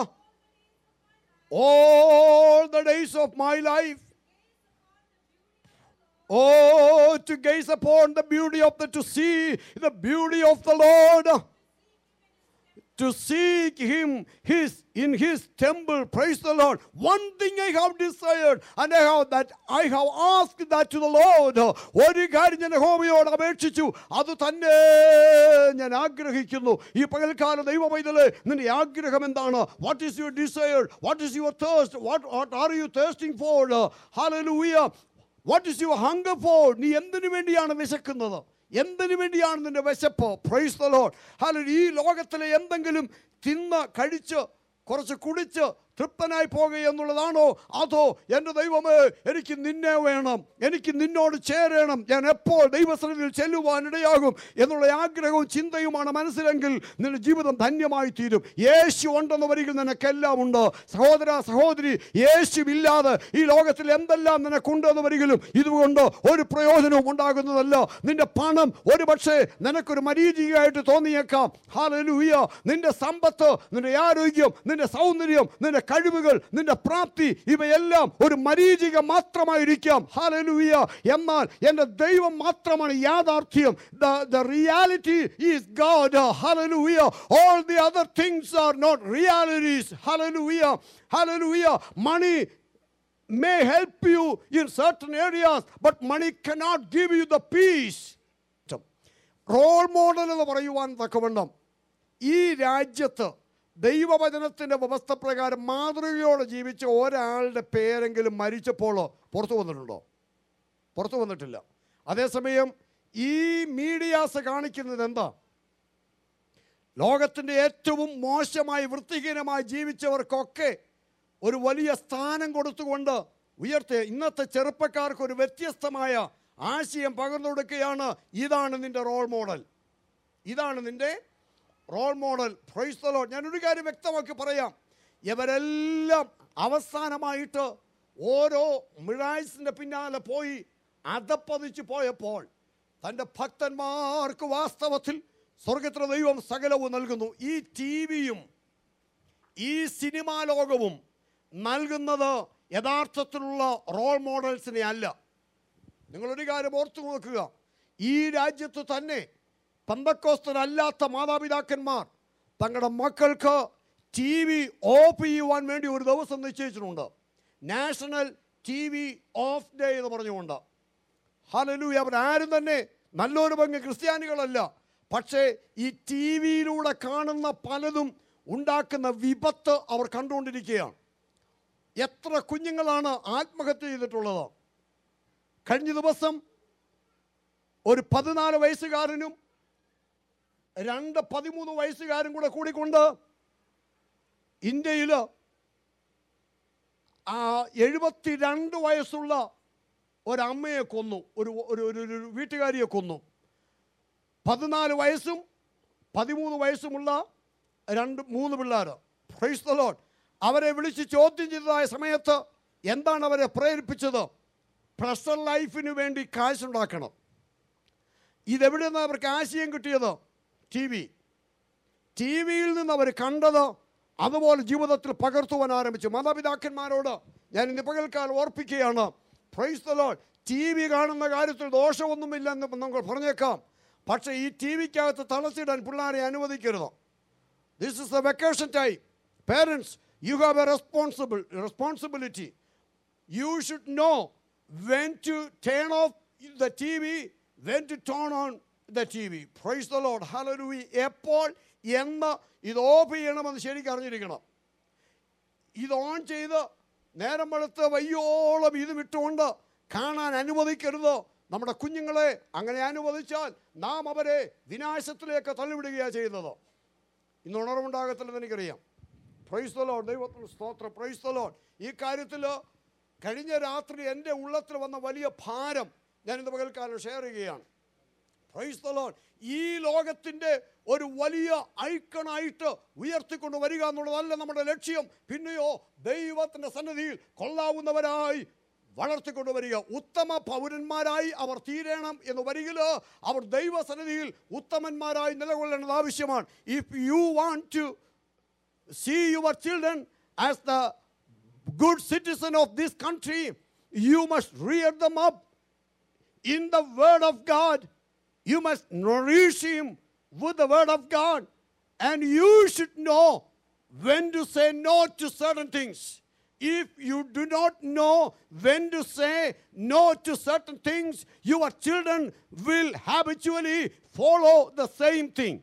all the days of my life. Oh, to gaze upon the beauty of the, to see the beauty of the Lord, to seek Him His in His temple. Praise the Lord. One thing I have desired, and I have that I have asked that to the Lord. ഒരു കാര്യം ഞാൻ ഹോമിയോട് അപേക്ഷിച്ചു അത് തന്നെ ഞാൻ ആഗ്രഹിക്കുന്നു ഈ പകൽക്കാല ദൈവ പൈതല് നിന്റെ ആഗ്രഹം എന്താണ് what is your desire what is your thirst what what are you thirsting for hallelujah what is your hunger for നീ എന്തിനു വേണ്ടിയാണ് വിശക്കുന്നത് എന്തിനു വേണ്ടിയാണ് നിന്റെ വിശപ്പ് പ്രൈസ് ദ ലോഡ് ഹലോ ഈ ലോകത്തിലെ എന്തെങ്കിലും തിന്ന് കഴിച്ച് കുറച്ച് കുടിച്ച് തൃപ്തനായി പോകുക എന്നുള്ളതാണോ അതോ എൻ്റെ ദൈവമേ എനിക്ക് നിന്നെ വേണം എനിക്ക് നിന്നോട് ചേരണം ഞാൻ എപ്പോൾ ദൈവസന്നിധിയിൽ ചെല്ലുവാനിടയാകും എന്നുള്ള ആഗ്രഹവും ചിന്തയുമാണ് മനസ്സിലെങ്കിൽ നിന്റെ ജീവിതം ധന്യമായി തീരും യേശു ഉണ്ടെന്ന് വരികിൽ നിനക്കെല്ലാം ഉണ്ട് സഹോദര സഹോദരി യേശുവില്ലാതെ ഈ ലോകത്തിൽ എന്തെല്ലാം നിനക്കുണ്ടെന്ന് വരികിലും ഇതുകൊണ്ട് ഒരു പ്രയോജനവും ഉണ്ടാകുന്നതല്ല നിന്റെ പണം ഒരു പക്ഷേ നിനക്കൊരു മരീചികയായിട്ട് തോന്നിയേക്കാം ഹാലലൂയ നിന്റെ സമ്പത്ത് നിന്റെ ആരോഗ്യം നിന്റെ സൗന്ദര്യം നിന്റെ കഴിവുകൾ നിന്റെ പ്രാപ്തി ഇവയെല്ലാം ഒരു മരീചിക മാത്രമായിരിക്കാം ഹാലലൂയ എന്നാൽ എൻ്റെ ദൈവം മാത്രമാണ് യാഥാർത്ഥ്യം the reality is God hallelujah all the other things are not realities hallelujah hallelujah money may help you in certain areas, but money cannot give you the peace. Role model എന്ന് പറയുവാൻ തക്കവണ്ണം ഈ രാജ്യത്ത് ദൈവവചനത്തിൻ്റെ വ്യവസ്ഥ പ്രകാരം മാതൃകയോടെ ജീവിച്ച ഒരാളുടെ പേരെങ്കിലും മരിച്ചപ്പോൾ പുറത്തു വന്നിട്ടുണ്ടോ പുറത്തു വന്നിട്ടില്ല അതേസമയം ഈ മീഡിയാസ് കാണിക്കുന്നത് എന്താ ലോകത്തിൻ്റെ ഏറ്റവും മോശമായി വൃത്തിഹീനമായി ജീവിച്ചവർക്കൊക്കെ ഒരു വലിയ സ്ഥാനം കൊടുത്തുകൊണ്ട് ഉയർത്തി ഇന്നത്തെ ചെറുപ്പക്കാർക്ക് ഒരു വ്യത്യസ്തമായ ആശയം പകർന്നു കൊടുക്കുകയാണ് ഇതാണ് നിന്റെ റോൾ മോഡൽ ഇതാണ് നിന്റെ റോൾ മോഡൽ പ്രൈസ്തലോ ഞാനൊരു കാര്യം വ്യക്തമാക്കി പറയാം ഇവരെല്ലാം അവസാനമായിട്ട് ഓരോ മിഴായ്സിൻ്റെ പിന്നാലെ പോയി അതപ്പതിച്ച് പോയപ്പോൾ തൻ്റെ ഭക്തന്മാർക്ക് വാസ്തവത്തിൽ സ്വർഗത്തിലെ ദൈവം സകലവും നൽകുന്നു ഈ ടി വിയും ഈ സിനിമാ ലോകവും നൽകുന്നത് യഥാർത്ഥത്തിലുള്ള റോൾ മോഡൽസിനെ അല്ല നിങ്ങളൊരു കാര്യം ഓർത്തു നോക്കുക ഈ രാജ്യത്ത് തന്നെ പന്തക്കോസ്തരല്ലാത്ത മാതാപിതാക്കന്മാർ തങ്ങളുടെ മക്കൾക്ക് ടി വി ഓഫ് ചെയ്യുവാൻ വേണ്ടി ഒരു ദിവസം നിശ്ചയിച്ചിട്ടുണ്ട് national T V off day എന്ന് പറഞ്ഞുകൊണ്ട് ഹലലു അവരാരും തന്നെ നല്ലൊരു പങ്ക് ക്രിസ്ത്യാനികളല്ല പക്ഷേ ഈ ടി വിയിലൂടെ കാണുന്ന പലതും ഉണ്ടാക്കുന്ന വിപത്ത് അവർ കണ്ടുകൊണ്ടിരിക്കുകയാണ് എത്ര കുഞ്ഞുങ്ങളാണ് ആത്മഹത്യ ചെയ്തിട്ടുള്ളത് കഴിഞ്ഞ ദിവസം ഒരു പതിനാല് വയസ്സുകാരനും രണ്ട് പതിമൂന്ന് വയസ്സുകാരും കൂടെ കൂടിക്കൊണ്ട് ഇന്ത്യയിൽ എഴുപത്തിരണ്ട് വയസ്സുള്ള ഒരമ്മയെ കൊന്നു ഒരു ഒരു ഒരു ഒരു വീട്ടുകാരിയെ കൊന്നു പതിനാല് വയസ്സും പതിമൂന്ന് വയസ്സുമുള്ള രണ്ട് മൂന്ന് പിള്ളേർ പ്രൈസ് ദ ലോഡ് അവരെ വിളിച്ച് ചോദ്യം ചെയ്തതായ സമയത്ത് എന്താണ് അവരെ പ്രേരിപ്പിച്ചത് പ്രഷർ ലൈഫിന് വേണ്ടി കാശുണ്ടാക്കണം ഇതെവിടെ നിന്ന് അവർക്ക് ആശയം കിട്ടിയത് ടി വി ടി വിയിൽ നിന്ന് അവർ കണ്ടത് അതുപോലെ ജീവിതത്തിൽ പകർത്തുവാൻ ആരംഭിച്ചു മാതാപിതാക്കന്മാരോട് ഞാൻ ഇന്ന് പകൽക്കാലം ഓർപ്പിക്കുകയാണ് praise the Lord T V കാണുന്ന കാര്യത്തിൽ ദോഷമൊന്നുമില്ലെന്ന് നമുക്ക് പറഞ്ഞേക്കാം പക്ഷേ ഈ ടി വിക്കകത്ത് തളച്ചിടാൻ പിള്ളേരെ അനുവദിക്കരുത് this is the vacation time parents you have a responsible responsibility you should know when to turn off the TV, when to turn on the TV. Praise the Lord. Hallelujah. എപ്പോൾ എന്ന് ഇത് of ചെയ്യണമെന്ന് ശരിക്കും അറിഞ്ഞിരിക്കണം ഇത് on ചെയ്ത് നേരം വെളുത്ത് വയ്യോളം ഇത് വിട്ടുകൊണ്ട് കാണാൻ അനുവദിക്കരുത് നമ്മുടെ കുഞ്ഞുങ്ങളെ അങ്ങനെ അനുവദിച്ചാൽ നാം അവരെ വിനാശത്തിലേക്ക് തള്ളിവിടുകയാണ് ചെയ്യുന്നത് ഇന്ന് ഉണർവുണ്ടാകത്തില്ലെന്ന് എനിക്കറിയാം പ്രൈസ്തലോ ദൈവത്തിന് സ്തോത്രം പ്രൈസ്തലോ ഈ കാര്യത്തിൽ കഴിഞ്ഞ രാത്രി എൻ്റെ ഉള്ളത്തിൽ വന്ന വലിയ ഭാരം ഞാൻ ഇന്ന് പകൽക്കാലം ഷെയർ ചെയ്യുകയാണ് പ്രൈസ് ദ ലോർഡ് ഈ ലോകത്തിൻ്റെ ഒരു വലിയ ഐക്കണായിട്ട് ഉയർത്തിക്കൊണ്ട് വരിക എന്നുള്ളതല്ല നമ്മുടെ ലക്ഷ്യം പിന്നെയോ ദൈവത്തിൻ്റെ സന്നിധിയിൽ കൊള്ളാവുന്നവരായി വളർത്തിക്കൊണ്ട് വരിക ഉത്തമ പൗരന്മാരായി അവർ തീരണം എന്ന് വരികിൽ അവർ ദൈവസന്നിധിയിൽ ഉത്തമന്മാരായി നിലകൊള്ളേണ്ടത് ആവശ്യമാണ് if you want to see your children as the good citizen of this country, you must rear them up in the word of God. You must nourish him with the word of God. And you should know when to say no to certain things. If you do not know when to say no to certain things, your children will habitually follow the same thing.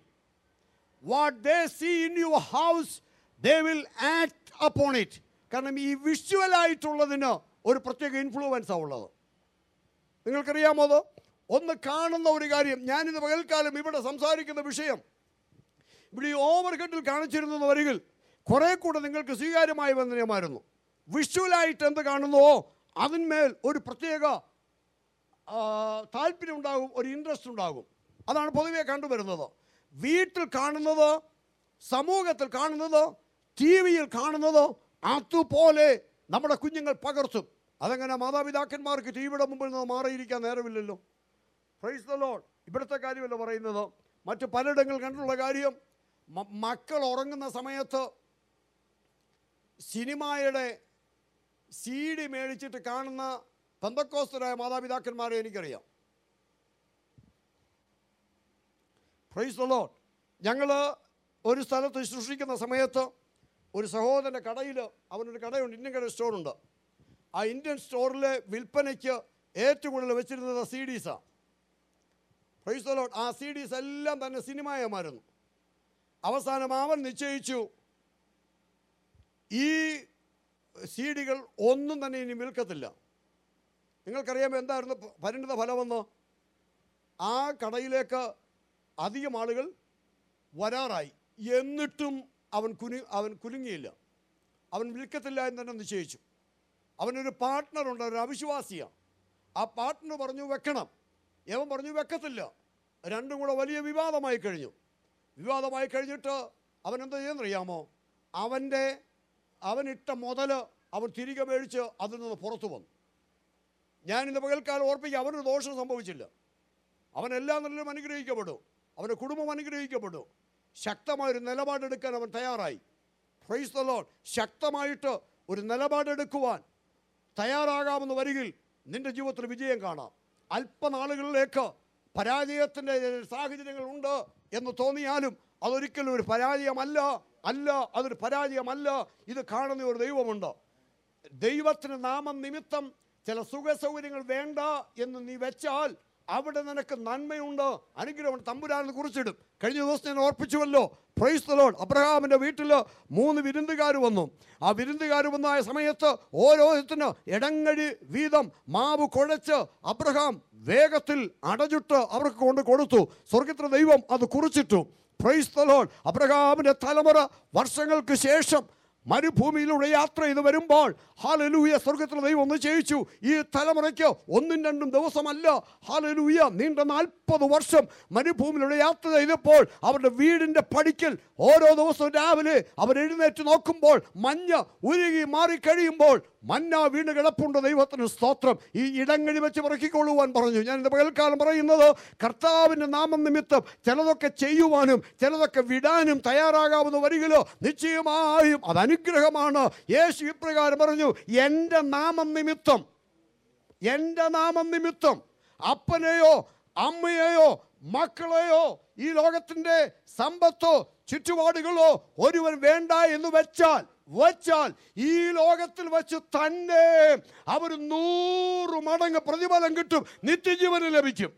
what they see in your house, they will act upon it. കാരണം ഈ വിഷ്വലായിട്ടുള്ളതിന് ഒരു പ്രത്യേക ഇൻഫ്ലുവൻസാണ് ഉള്ളത് നിങ്ങൾക്കറിയാമോ അത് ഒന്ന് കാണുന്ന ഒരു കാര്യം ഞാനിന്ന് പകൽക്കാലം ഇവിടെ സംസാരിക്കുന്ന വിഷയം ഇവിടെ ഈ ഓവർ ഹെഡിൽ കാണിച്ചിരുന്നത് വരികിൽ കുറേ കൂടെ നിങ്ങൾക്ക് സ്വീകാര്യമായി വന്നിരുമായിരുന്നു വിഷ്വലായിട്ട് എന്ത് കാണുന്നുവോ അതിന്മേൽ ഒരു പ്രത്യേക ആ, താല്പര്യം ഉണ്ടാകും ഒരു ഇൻട്രസ്റ്റ് ഉണ്ടാകും അതാണ് പൊതുവെ കണ്ടുവരുന്നത് വീട്ടിൽ കാണുന്നത് സമൂഹത്തിൽ കാണുന്നത് ടി വിയിൽ കാണുന്നത് അതുപോലെ നമ്മുടെ കുഞ്ഞുങ്ങൾ പകർത്തും അതെങ്ങനെ മാതാപിതാക്കന്മാർക്ക് ടി വിയുടെ മുമ്പിൽ നിന്ന് മാറിയിരിക്കാൻ നേരമില്ലല്ലോ പ്രൈസ് ദ ലോഡ് ഇവിടുത്തെ കാര്യമല്ല പറയുന്നത് മറ്റ് പലയിടങ്ങൾ കണ്ടുള്ള കാര്യം മ- മക്കൾ ഉറങ്ങുന്ന സമയത്ത് സിനിമയുടെ സി ഡി മേടിച്ചിട്ട് കാണുന്ന പന്തക്കോസ്തരായ മാതാപിതാക്കന്മാരെ എനിക്കറിയാം പ്രൈസ് ദ ലോഡ് ഞങ്ങൾ ഒരു സ്ഥലത്ത് സൃഷ്ടിക്കുന്ന സമയത്ത് ഒരു സഹോദരൻ്റെ കടയിൽ അവനൊരു കടയുണ്ട് ഇന്ത്യൻ കട സ്റ്റോറുണ്ട് ആ ഇന്ത്യൻ സ്റ്റോറിലെ വിൽപ്പനയ്ക്ക് ഏറ്റവും കൂടുതൽ വെച്ചിരുന്നത് സി ഡീസാണ് പ്രൈസ് ദ ലോഡ് ആ സി ഡീസ് എല്ലാം തന്നെ സിനിമയെ മാറുന്നു അവസാനം അവൻ നിശ്ചയിച്ചു ഈ സീഡികൾ ഒന്നും തന്നെ ഇനി വിൽക്കത്തില്ല നിങ്ങൾക്കറിയാമോ എന്തായിരുന്നു പ- പരിണിത ഫലമെന്ന് ആ കടയിലേക്ക് അധികം ആളുകൾ വരാറായി എന്നിട്ടും അവൻ കുനി അവൻ കുലുങ്ങിയില്ല അവൻ വിൽക്കത്തില്ല എന്ന് തന്നെ നിശ്ചയിച്ചു അവനൊരു പാർട്ട്ണറുണ്ട് ഒരു അവിശ്വാസിയാണ് ആ പാർട്ട്ണർ പറഞ്ഞു വെക്കണം യവൻ പറഞ്ഞു വെക്കത്തില്ല രണ്ടും കൂടെ വലിയ വിവാദമായി കഴിഞ്ഞു വിവാദമായി കഴിഞ്ഞിട്ട് അവൻ എന്താ ചെയ്യുന്നറിയാമോ അവൻ്റെ അവനിട്ട മുതൽ അവൻ തിരികെ മേടിച്ച് അതിൽ നിന്ന് പുറത്തു വന്നു ഞാൻ ഇന്ന് പകൽക്കാലം ഓർപ്പിക്കുക അവനൊരു ദോഷം സംഭവിച്ചില്ല അവൻ എല്ലാ നിലയിലും അനുഗ്രഹിക്കപ്പെട്ടു അവൻ്റെ കുടുംബം അനുഗ്രഹിക്കപ്പെട്ടു ശക്തമായൊരു നിലപാടെടുക്കാൻ അവൻ തയ്യാറായി പ്രൈസ് ദ ലോർഡ് ശക്തമായിട്ട് ഒരു നിലപാടെടുക്കുവാൻ തയ്യാറാകാമെന്ന് വരികിൽ നിന്റെ ജീവിതത്തിൽ വിജയം കാണാം അല്പനാളുകളിലേക്ക് പരാജയത്തിൻ്റെ സാഹചര്യങ്ങളുണ്ട് എന്ന് തോന്നിയാലും അതൊരിക്കലും ഒരു പരാജയമല്ല അല്ല അതൊരു പരാജയമല്ല ഇത് കാണുന്ന ഒരു ദൈവമുണ്ട് ദൈവത്തിന് നാമം നിമിത്തം ചില സുഖ സൗകര്യങ്ങൾ വേണ്ട എന്ന് നീ വെച്ചാൽ അവിടെ നിനക്ക് നന്മയുണ്ട് അനുഗ്രഹം തമ്പുരാനെന്ന് കുറിച്ചിടും കഴിഞ്ഞ ദിവസം ഞാൻ ഓർപ്പിച്ചുവല്ലോ പ്രൈസ് the Lord അബ്രഹാമിൻ്റെ വീട്ടിൽ മൂന്ന് വിരുന്നുകാർ വന്നു ആ വിരുന്നുകാർ വന്നായ സമയത്ത് ഓരോരുത്തന് ഇടങ്ങഴി വീതം മാവ് കുഴച്ച് അബ്രഹാം വേഗത്തിൽ അടചുട്ട് അവർക്ക് കൊണ്ട് കൊടുത്തു സ്വർഗത്തിലെ ദൈവം അത് കുറിച്ചിട്ടു പ്രൈസ് the Lord അബ്രഹാമിൻ്റെ തലമുറ വർഷങ്ങൾക്ക് ശേഷം മരുഭൂമിയിലൂടെ യാത്ര ചെയ്ത് വരുമ്പോൾ ഹാലലൂയ സ്വർഗത്തിലെ ദൈവം ഒന്ന് ചെയ്യിച്ചു ഈ തലമുറയ്ക്ക് ഒന്നും രണ്ടും ദിവസമല്ല ഹാലലൂയ നീണ്ട നാൽപ്പത് വർഷം മരുഭൂമിയിലൂടെ യാത്ര ചെയ്തപ്പോൾ അവരുടെ വീടിൻ്റെ പടിക്കൽ ഓരോ ദിവസവും രാവിലെ അവർ എഴുന്നേറ്റ് നോക്കുമ്പോൾ മഞ്ഞ ഉരുകി മാറിക്കഴിയുമ്പോൾ മന്ന വീണ് കിടപ്പുണ്ട് ദൈവത്തിന് സ്തോത്രം ഈ ഇടങ്ങഴി വെച്ച് പറക്കിക്കൊള്ളുവാൻ പറഞ്ഞു ഞാൻ ഇന്ന് പകൽക്കാലം പറയുന്നത് കർത്താവിൻ്റെ നാമം നിമിത്തം ചിലതൊക്കെ ചെയ്യുവാനും ചിലതൊക്കെ വിടാനും തയ്യാറാകാമെന്ന് വരികിലോ നിശ്ചയമായും അത് അനുഗ്രഹമാണ് യേശു ഇപ്രകാരം പറഞ്ഞു എൻ്റെ നാമം നിമിത്തം എൻ്റെ നാമം നിമിത്തം അപ്പനെയോ അമ്മയെയോ മക്കളെയോ ഈ ലോകത്തിൻ്റെ സമ്പത്തോ ചുറ്റുപാടുകളോ ഒരുവൻ വേണ്ട എന്ന് വെച്ചാൽ വച്ചാൽ ഈ ലോകത്തിൽ വെച്ച് തന്നെ അവർ നൂറ് മടങ്ങ് പ്രതിഫലം കിട്ടും നിത്യജീവന് ലഭിക്കും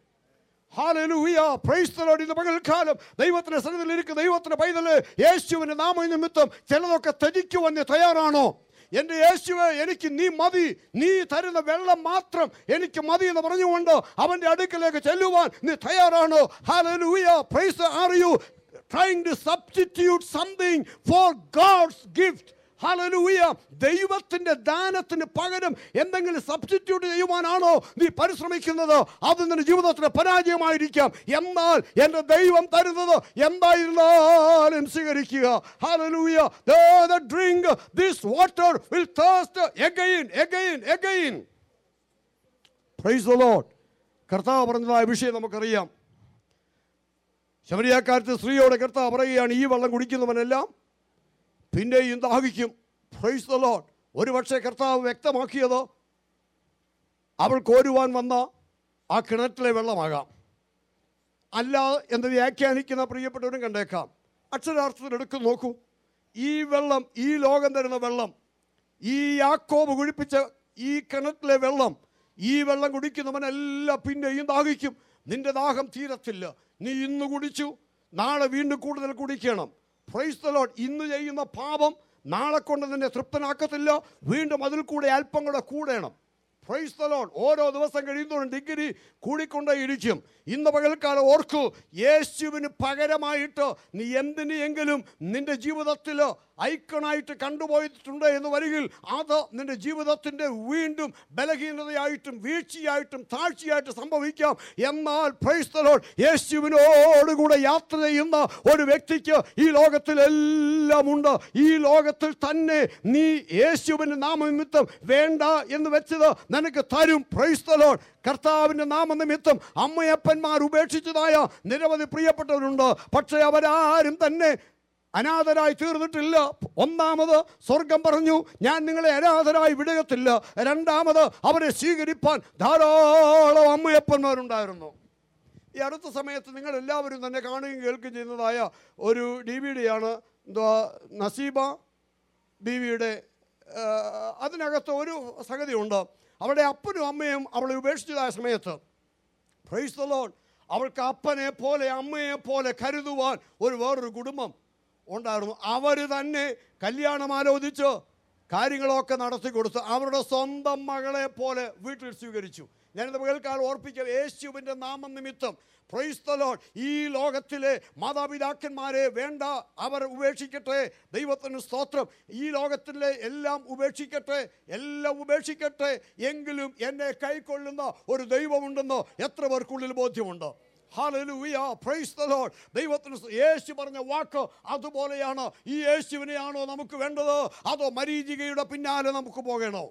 ഹാലലൂയ പ്രൈസ് ദി ലോർഡ് ഇന്ന് പകൽക്കാലം ദൈവത്തിന്റെ സന്നിധിയിൽ ഇരിക്കുന്ന ദൈവത്തിന്റെ പൈതല് യേശുവിന്റെ നാമ നിമിത്തം ചിലതൊക്കെ ത്യജിക്കുവാൻ നീ തയ്യാറാണോ എൻ്റെ യേശുവെ എനിക്ക് നീ മതി നീ തരുന്ന വെള്ളം മാത്രം എനിക്ക് മതി എന്ന് പറഞ്ഞുകൊണ്ട് അവൻ്റെ അടുക്കലേക്ക് ചെല്ലുവാൻ നീ തയ്യാറാണോ hallelujah praise are you trying to substitute something for God's gift hallelujah ദൈവത്തിന്റെ ദാനത്തിന് പകരം എന്തെങ്കിലും സബ്സ്റ്റിറ്റ്യൂട്ട് ചെയ്യുവാനാണോ നീ പരിശ്രമിക്കുന്നത് അത് നിന്റെ ജീവിതത്തിന് പരാജയമായിരിക്കാം എന്നാൽ എൻ്റെ ദൈവം തരുന്നത് എന്തായിരുന്നാലും സ്വീകരിക്കുക hallelujah drink this water will thirst again again again praise the Lord കർത്താവ് പറഞ്ഞതായ വിഷയം നമുക്കറിയാം ശബരിയാക്കാരത്തെ സ്ത്രീയോട് കർത്താവ് പറയുകയാണ് ഈ വെള്ളം കുടിക്കുന്നവനെല്ലാം പിന്നെയും ദാഹിക്കും പ്രൈസ് ദ ലോർഡ് ഒരു പക്ഷേ കർത്താവ് വ്യക്തമാക്കിയത് അവൾ കോരുവാൻ വന്ന ആ കിണറ്റിലെ വെള്ളമാകാം അല്ല എന്ന് വ്യാഖ്യാനിക്കുന്ന പ്രിയപ്പെട്ടവരും കണ്ടേക്കാം അക്ഷരാർത്ഥത്തിൽ എടുക്കും നോക്കൂ ഈ വെള്ളം ഈ ലോകം തരുന്ന വെള്ളം ഈ യാക്കോബ് കുഴിപ്പിച്ച ഈ കിണറ്റിലെ വെള്ളം ഈ വെള്ളം കുടിക്കുന്നവനെല്ലാം പിന്നെയും ദാഹിക്കും നിന്റെ ദാഹം തീരത്തില്ല നീ ഇന്ന് കുടിച്ചു നാളെ വീണ്ടും കൂടുതൽ കുടിക്കണം പ്രൈസ് ദ ലോർഡ് ഇന്ന് ചെയ്യുന്ന പാപം നാളെ കൊണ്ട് നിന്നെ തൃപ്തനാക്കത്തില്ല വീണ്ടും അതിൽ കൂടെ അല്പം കൂടെ കൂടണം പ്രൈസ് ദ ലോർഡ് ഓരോ ദിവസം കഴിയുന്നതോറും ഡിഗ്രി കൂടിക്കൊണ്ടേയിരിക്കും ഇന്ന് പകൽക്കാലം ഓർക്കൂ യേശുവിന് പകരമായിട്ട് നീ എന്തിനെയെങ്കിലും നിന്റെ ജീവിതത്തിൽ ഐക്കണായിട്ട് കണ്ടുപോയിട്ടുണ്ട് എന്ന് വരികിൽ അത് നിന്റെ ജീവിതത്തിൻ്റെ വീണ്ടും ബലഹീനതയായിട്ടും വീഴ്ചയായിട്ടും താഴ്ചയായിട്ട് സംഭവിക്കാം എന്നാൽ പ്രൈസ് ദ ലോർഡ് യേശുവിനോടുകൂടെ യാത്ര ചെയ്യുന്ന ഒരു വ്യക്തിക്ക് ഈ ലോകത്തിലെല്ലാം ഉണ്ട് ഈ ലോകത്തിൽ തന്നെ നീ യേശുവിൻ്റെ നാമനിമിത്തം വേണ്ട എന്ന് വെച്ചത് നിനക്ക് തരും പ്രൈസ് ദ ലോർഡ് കർത്താവിൻ്റെ നാമനിമിത്തം അമ്മയപ്പന്മാർ ഉപേക്ഷിച്ചതായ നിരവധി പ്രിയപ്പെട്ടവരുണ്ട് പക്ഷേ അവരാരും തന്നെ അനാഥരായി തീർന്നിട്ടില്ല ഒന്നാമത് സ്വർഗം പറഞ്ഞു ഞാൻ നിങ്ങളെ അനാഥരായി വിടയത്തില്ല രണ്ടാമത് അവരെ സ്വീകരിപ്പാൻ ധാരാളം അമ്മയപ്പന്മാരുണ്ടായിരുന്നു ഈ അടുത്ത സമയത്ത് നിങ്ങൾ എല്ലാവരും തന്നെ കാണുകയും കേൾക്കുകയും ചെയ്യുന്നതായ ഒരു ഡി വി ഡിയാണ് എന്തുവാ നസീബ ബീവിയുടെ ആ, അതിനകത്ത് ഒരു സംഗതിയുണ്ട് അവളുടെ അപ്പനും അമ്മയും അവളെ ഉപേക്ഷിച്ചതായ സമയത്ത് പ്രൈസ് ദ ലോഡ് അവൾക്ക് അപ്പനെ പോലെ അമ്മയെ പോലെ കരുതുവാൻ ഒരു വേറൊരു കുടുംബം ഉണ്ടായിരുന്നു അവർ തന്നെ കല്യാണം ആലോചിച്ച് കാര്യങ്ങളൊക്കെ നടത്തി കൊടുത്തു അവരുടെ സ്വന്തം മകളെ പോലെ വീട്ടിൽ സ്വീകരിച്ചു ഞാനിത് പകൽക്കാൽ ഓർപ്പിക്കാം യേശുവിൻ്റെ നാമം നിമിത്തം പ്രൈസ്തലോൾ ഈ ലോകത്തിലെ മാതാപിതാക്കന്മാരെ വേണ്ട അവർ ഉപേക്ഷിക്കട്ടെ ദൈവത്തിന് സ്തോത്രം ഈ ലോകത്തിലെ എല്ലാം ഉപേക്ഷിക്കട്ടെ എല്ലാം ഉപേക്ഷിക്കട്ടെ എങ്കിലും എന്നെ കൈക്കൊള്ളുന്ന ഒരു ദൈവമുണ്ടെന്ന് എത്ര പേർക്കുള്ളിൽ ബോധ്യമുണ്ട് ഹല്ലേലൂയ പ്രൈസ് ദ ലോർഡ് ദൈവത്തിന് സ്ത- യേശു പറഞ്ഞ വാക്ക് അതുപോലെയാണ് ഈ യേശുവിനെയാണോ നമുക്ക് വേണ്ടത് അതോ മരീചികയുടെ പിന്നാലെ നമുക്ക് പോകണോ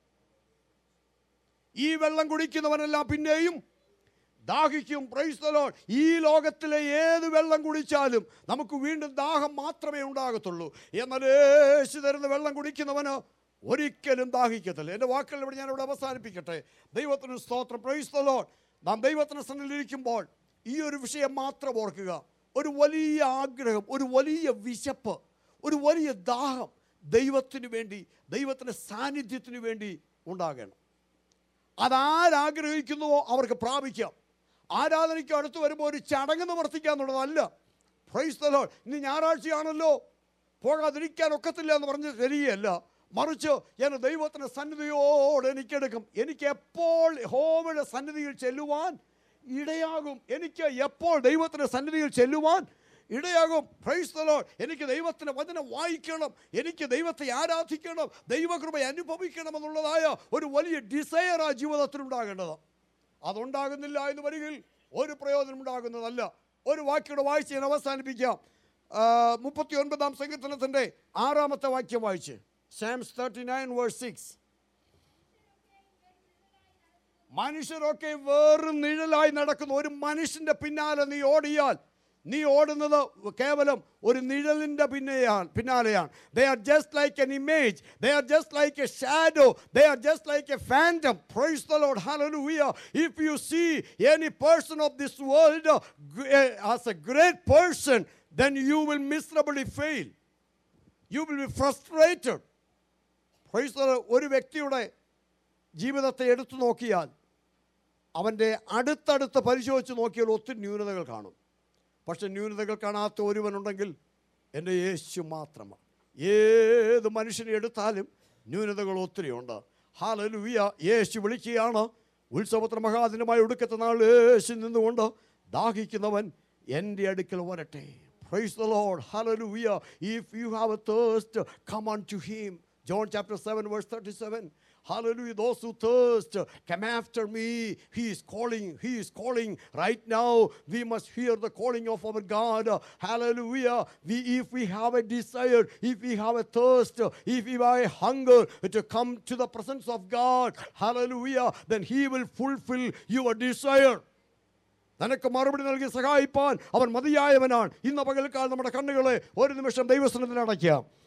ഈ വെള്ളം കുടിക്കുന്നവനെല്ലാം പിന്നെയും ദാഹിക്കും പ്രൈസ് ദ ലോർഡ് ഈ ലോകത്തിലെ ഏത് വെള്ളം കുടിച്ചാലും നമുക്ക് വീണ്ടും ദാഹം മാത്രമേ ഉണ്ടാകത്തുള്ളൂ എന്നാൽ യേശു തരുന്ന വെള്ളം കുടിക്കുന്നവന് ഒരിക്കലും ദാഹിക്കത്തില്ല എൻ്റെ വാക്കുകൾ ഇവിടെ ഞാൻ ഇവിടെ അവസാനിപ്പിക്കട്ടെ ദൈവത്തിന് സ്തോത്രം പ്രൈസ് ദ ലോർഡ് നാം ദൈവത്തിന് സന്നിധിയിലിരിക്കുമ്പോൾ ഈ ഒരു വിഷയം മാത്രം ഓർക്കുക ഒരു വലിയ ആഗ്രഹം ഒരു വലിയ വിശപ്പ് ഒരു വലിയ ദാഹം ദൈവത്തിന് വേണ്ടി ദൈവത്തിൻ്റെ സാന്നിധ്യത്തിന് വേണ്ടി ഉണ്ടാകണം അതാരാഗ്രഹിക്കുന്നുവോ അവർക്ക് പ്രാപിക്കാം ആരാധനയ്ക്ക് അടുത്ത് വരുമ്പോൾ ഒരു ചടങ്ങ് നിവർത്തിക്കുക എന്നുള്ളതല്ല പ്രൈസ് ദ ലോർഡ് ഇന്ന് ഞായറാഴ്ചയാണല്ലോ പോകാതിരിക്കാൻ ഒക്കത്തില്ല എന്ന് പറഞ്ഞ് ശരിയല്ല മറിച്ച് ഞാൻ ദൈവത്തിൻ്റെ സന്നിധിയോട് എനിക്കെടുക്കും എനിക്ക് എപ്പോൾ ഹോമയുടെ സന്നിധിയിൽ ചെല്ലുവാൻ ഇടയാകും എനിക്ക് എപ്പോൾ ദൈവത്തിൻ്റെ സന്നിധിയിൽ ചെല്ലുവാൻ ഇടയാകും പ്രൈസ് ദ ലോർഡ് എനിക്ക് ദൈവത്തിൻ്റെ വചനം വായിക്കണം എനിക്ക് ദൈവത്തെ ആരാധിക്കണം ദൈവകൃപ അനുഭവിക്കണം എന്നുള്ളതായ ഒരു വലിയ ഡിസയർ ആ ജീവിതത്തിൽ ഉണ്ടാകേണ്ടത് അതുണ്ടാകുന്നില്ല എന്ന് വരികിൽ ഒരു പ്രയോജനം ഉണ്ടാകുന്നതല്ല ഒരു വാക്യയുടെ വായിച്ച് ഞാൻ അവസാനിപ്പിക്കാം മുപ്പത്തി ഒൻപതാം സങ്കീർത്തനത്തിൻ്റെ ആറാമത്തെ വാക്യം വായിച്ച് Psalms thirty nine verse six മനുഷ്യരൊക്കെ വേറും നിഴലായി നടക്കുന്ന ഒരു മനുഷ്യന്റെ പിന്നാലെ നീ ഓടിയാൽ നീ ഓടുന്നത് കേവലം ഒരു നിഴലിൻ്റെ പിന്നെയാണ് പിന്നാലെയാണ് they are just like an image they are just like a shadow they are just like a phantom praise the Lord hallelujah if you see any person of this world as a great person then you will miserably fail you will be frustrated praise the Lord. ഒരു വ്യക്തിയുടെ ജീവിതത്തെ എടുത്തു നോക്കിയാൽ അവൻ്റെ അടുത്തടുത്ത് പരിശോധിച്ച് നോക്കിയാൽ ഒത്തിരി ന്യൂനതകൾ കാണും പക്ഷെ ന്യൂനതകൾ കാണാത്ത ഒരുവനുണ്ടെങ്കിൽ എൻ്റെ യേശു മാത്രമാണ് ഏത് മനുഷ്യനെ എടുത്താലും ന്യൂനതകൾ ഒത്തിരിയുണ്ട് ഹാലലുവിയ യേശു വിളിക്കുകയാണ് ഉത്സവത്തിന് മഹാദിനമായ ഒടുക്കത്തെ നാൾ യേശു നിന്നുകൊണ്ട് ദാഹിക്കുന്നവൻ എൻ്റെ അടുക്കൽ വരട്ടെ Praise the Lord. Hallelujah. If you have a thirst, come unto him. John chapter 7, verse 37. Hallelujah. Those who thirst, come after me. He is calling. He is calling. Right now, we must hear the calling of our God. Hallelujah. We, if we have a desire, if we have a thirst, if we have a hunger to come to the presence of God, hallelujah, then He will fulfill your desire. നിനക്ക് മറുപടി നൽകി സഹായിപ്പാൻ അവൻ മതിയായവനാണ് ഇന്ന് പകൽക്കാലം നമ്മുടെ കണ്ണുകളെ ഒരു നിമിഷം ദൈവസ്ഥനത്തിൽ അടയ്ക്കാം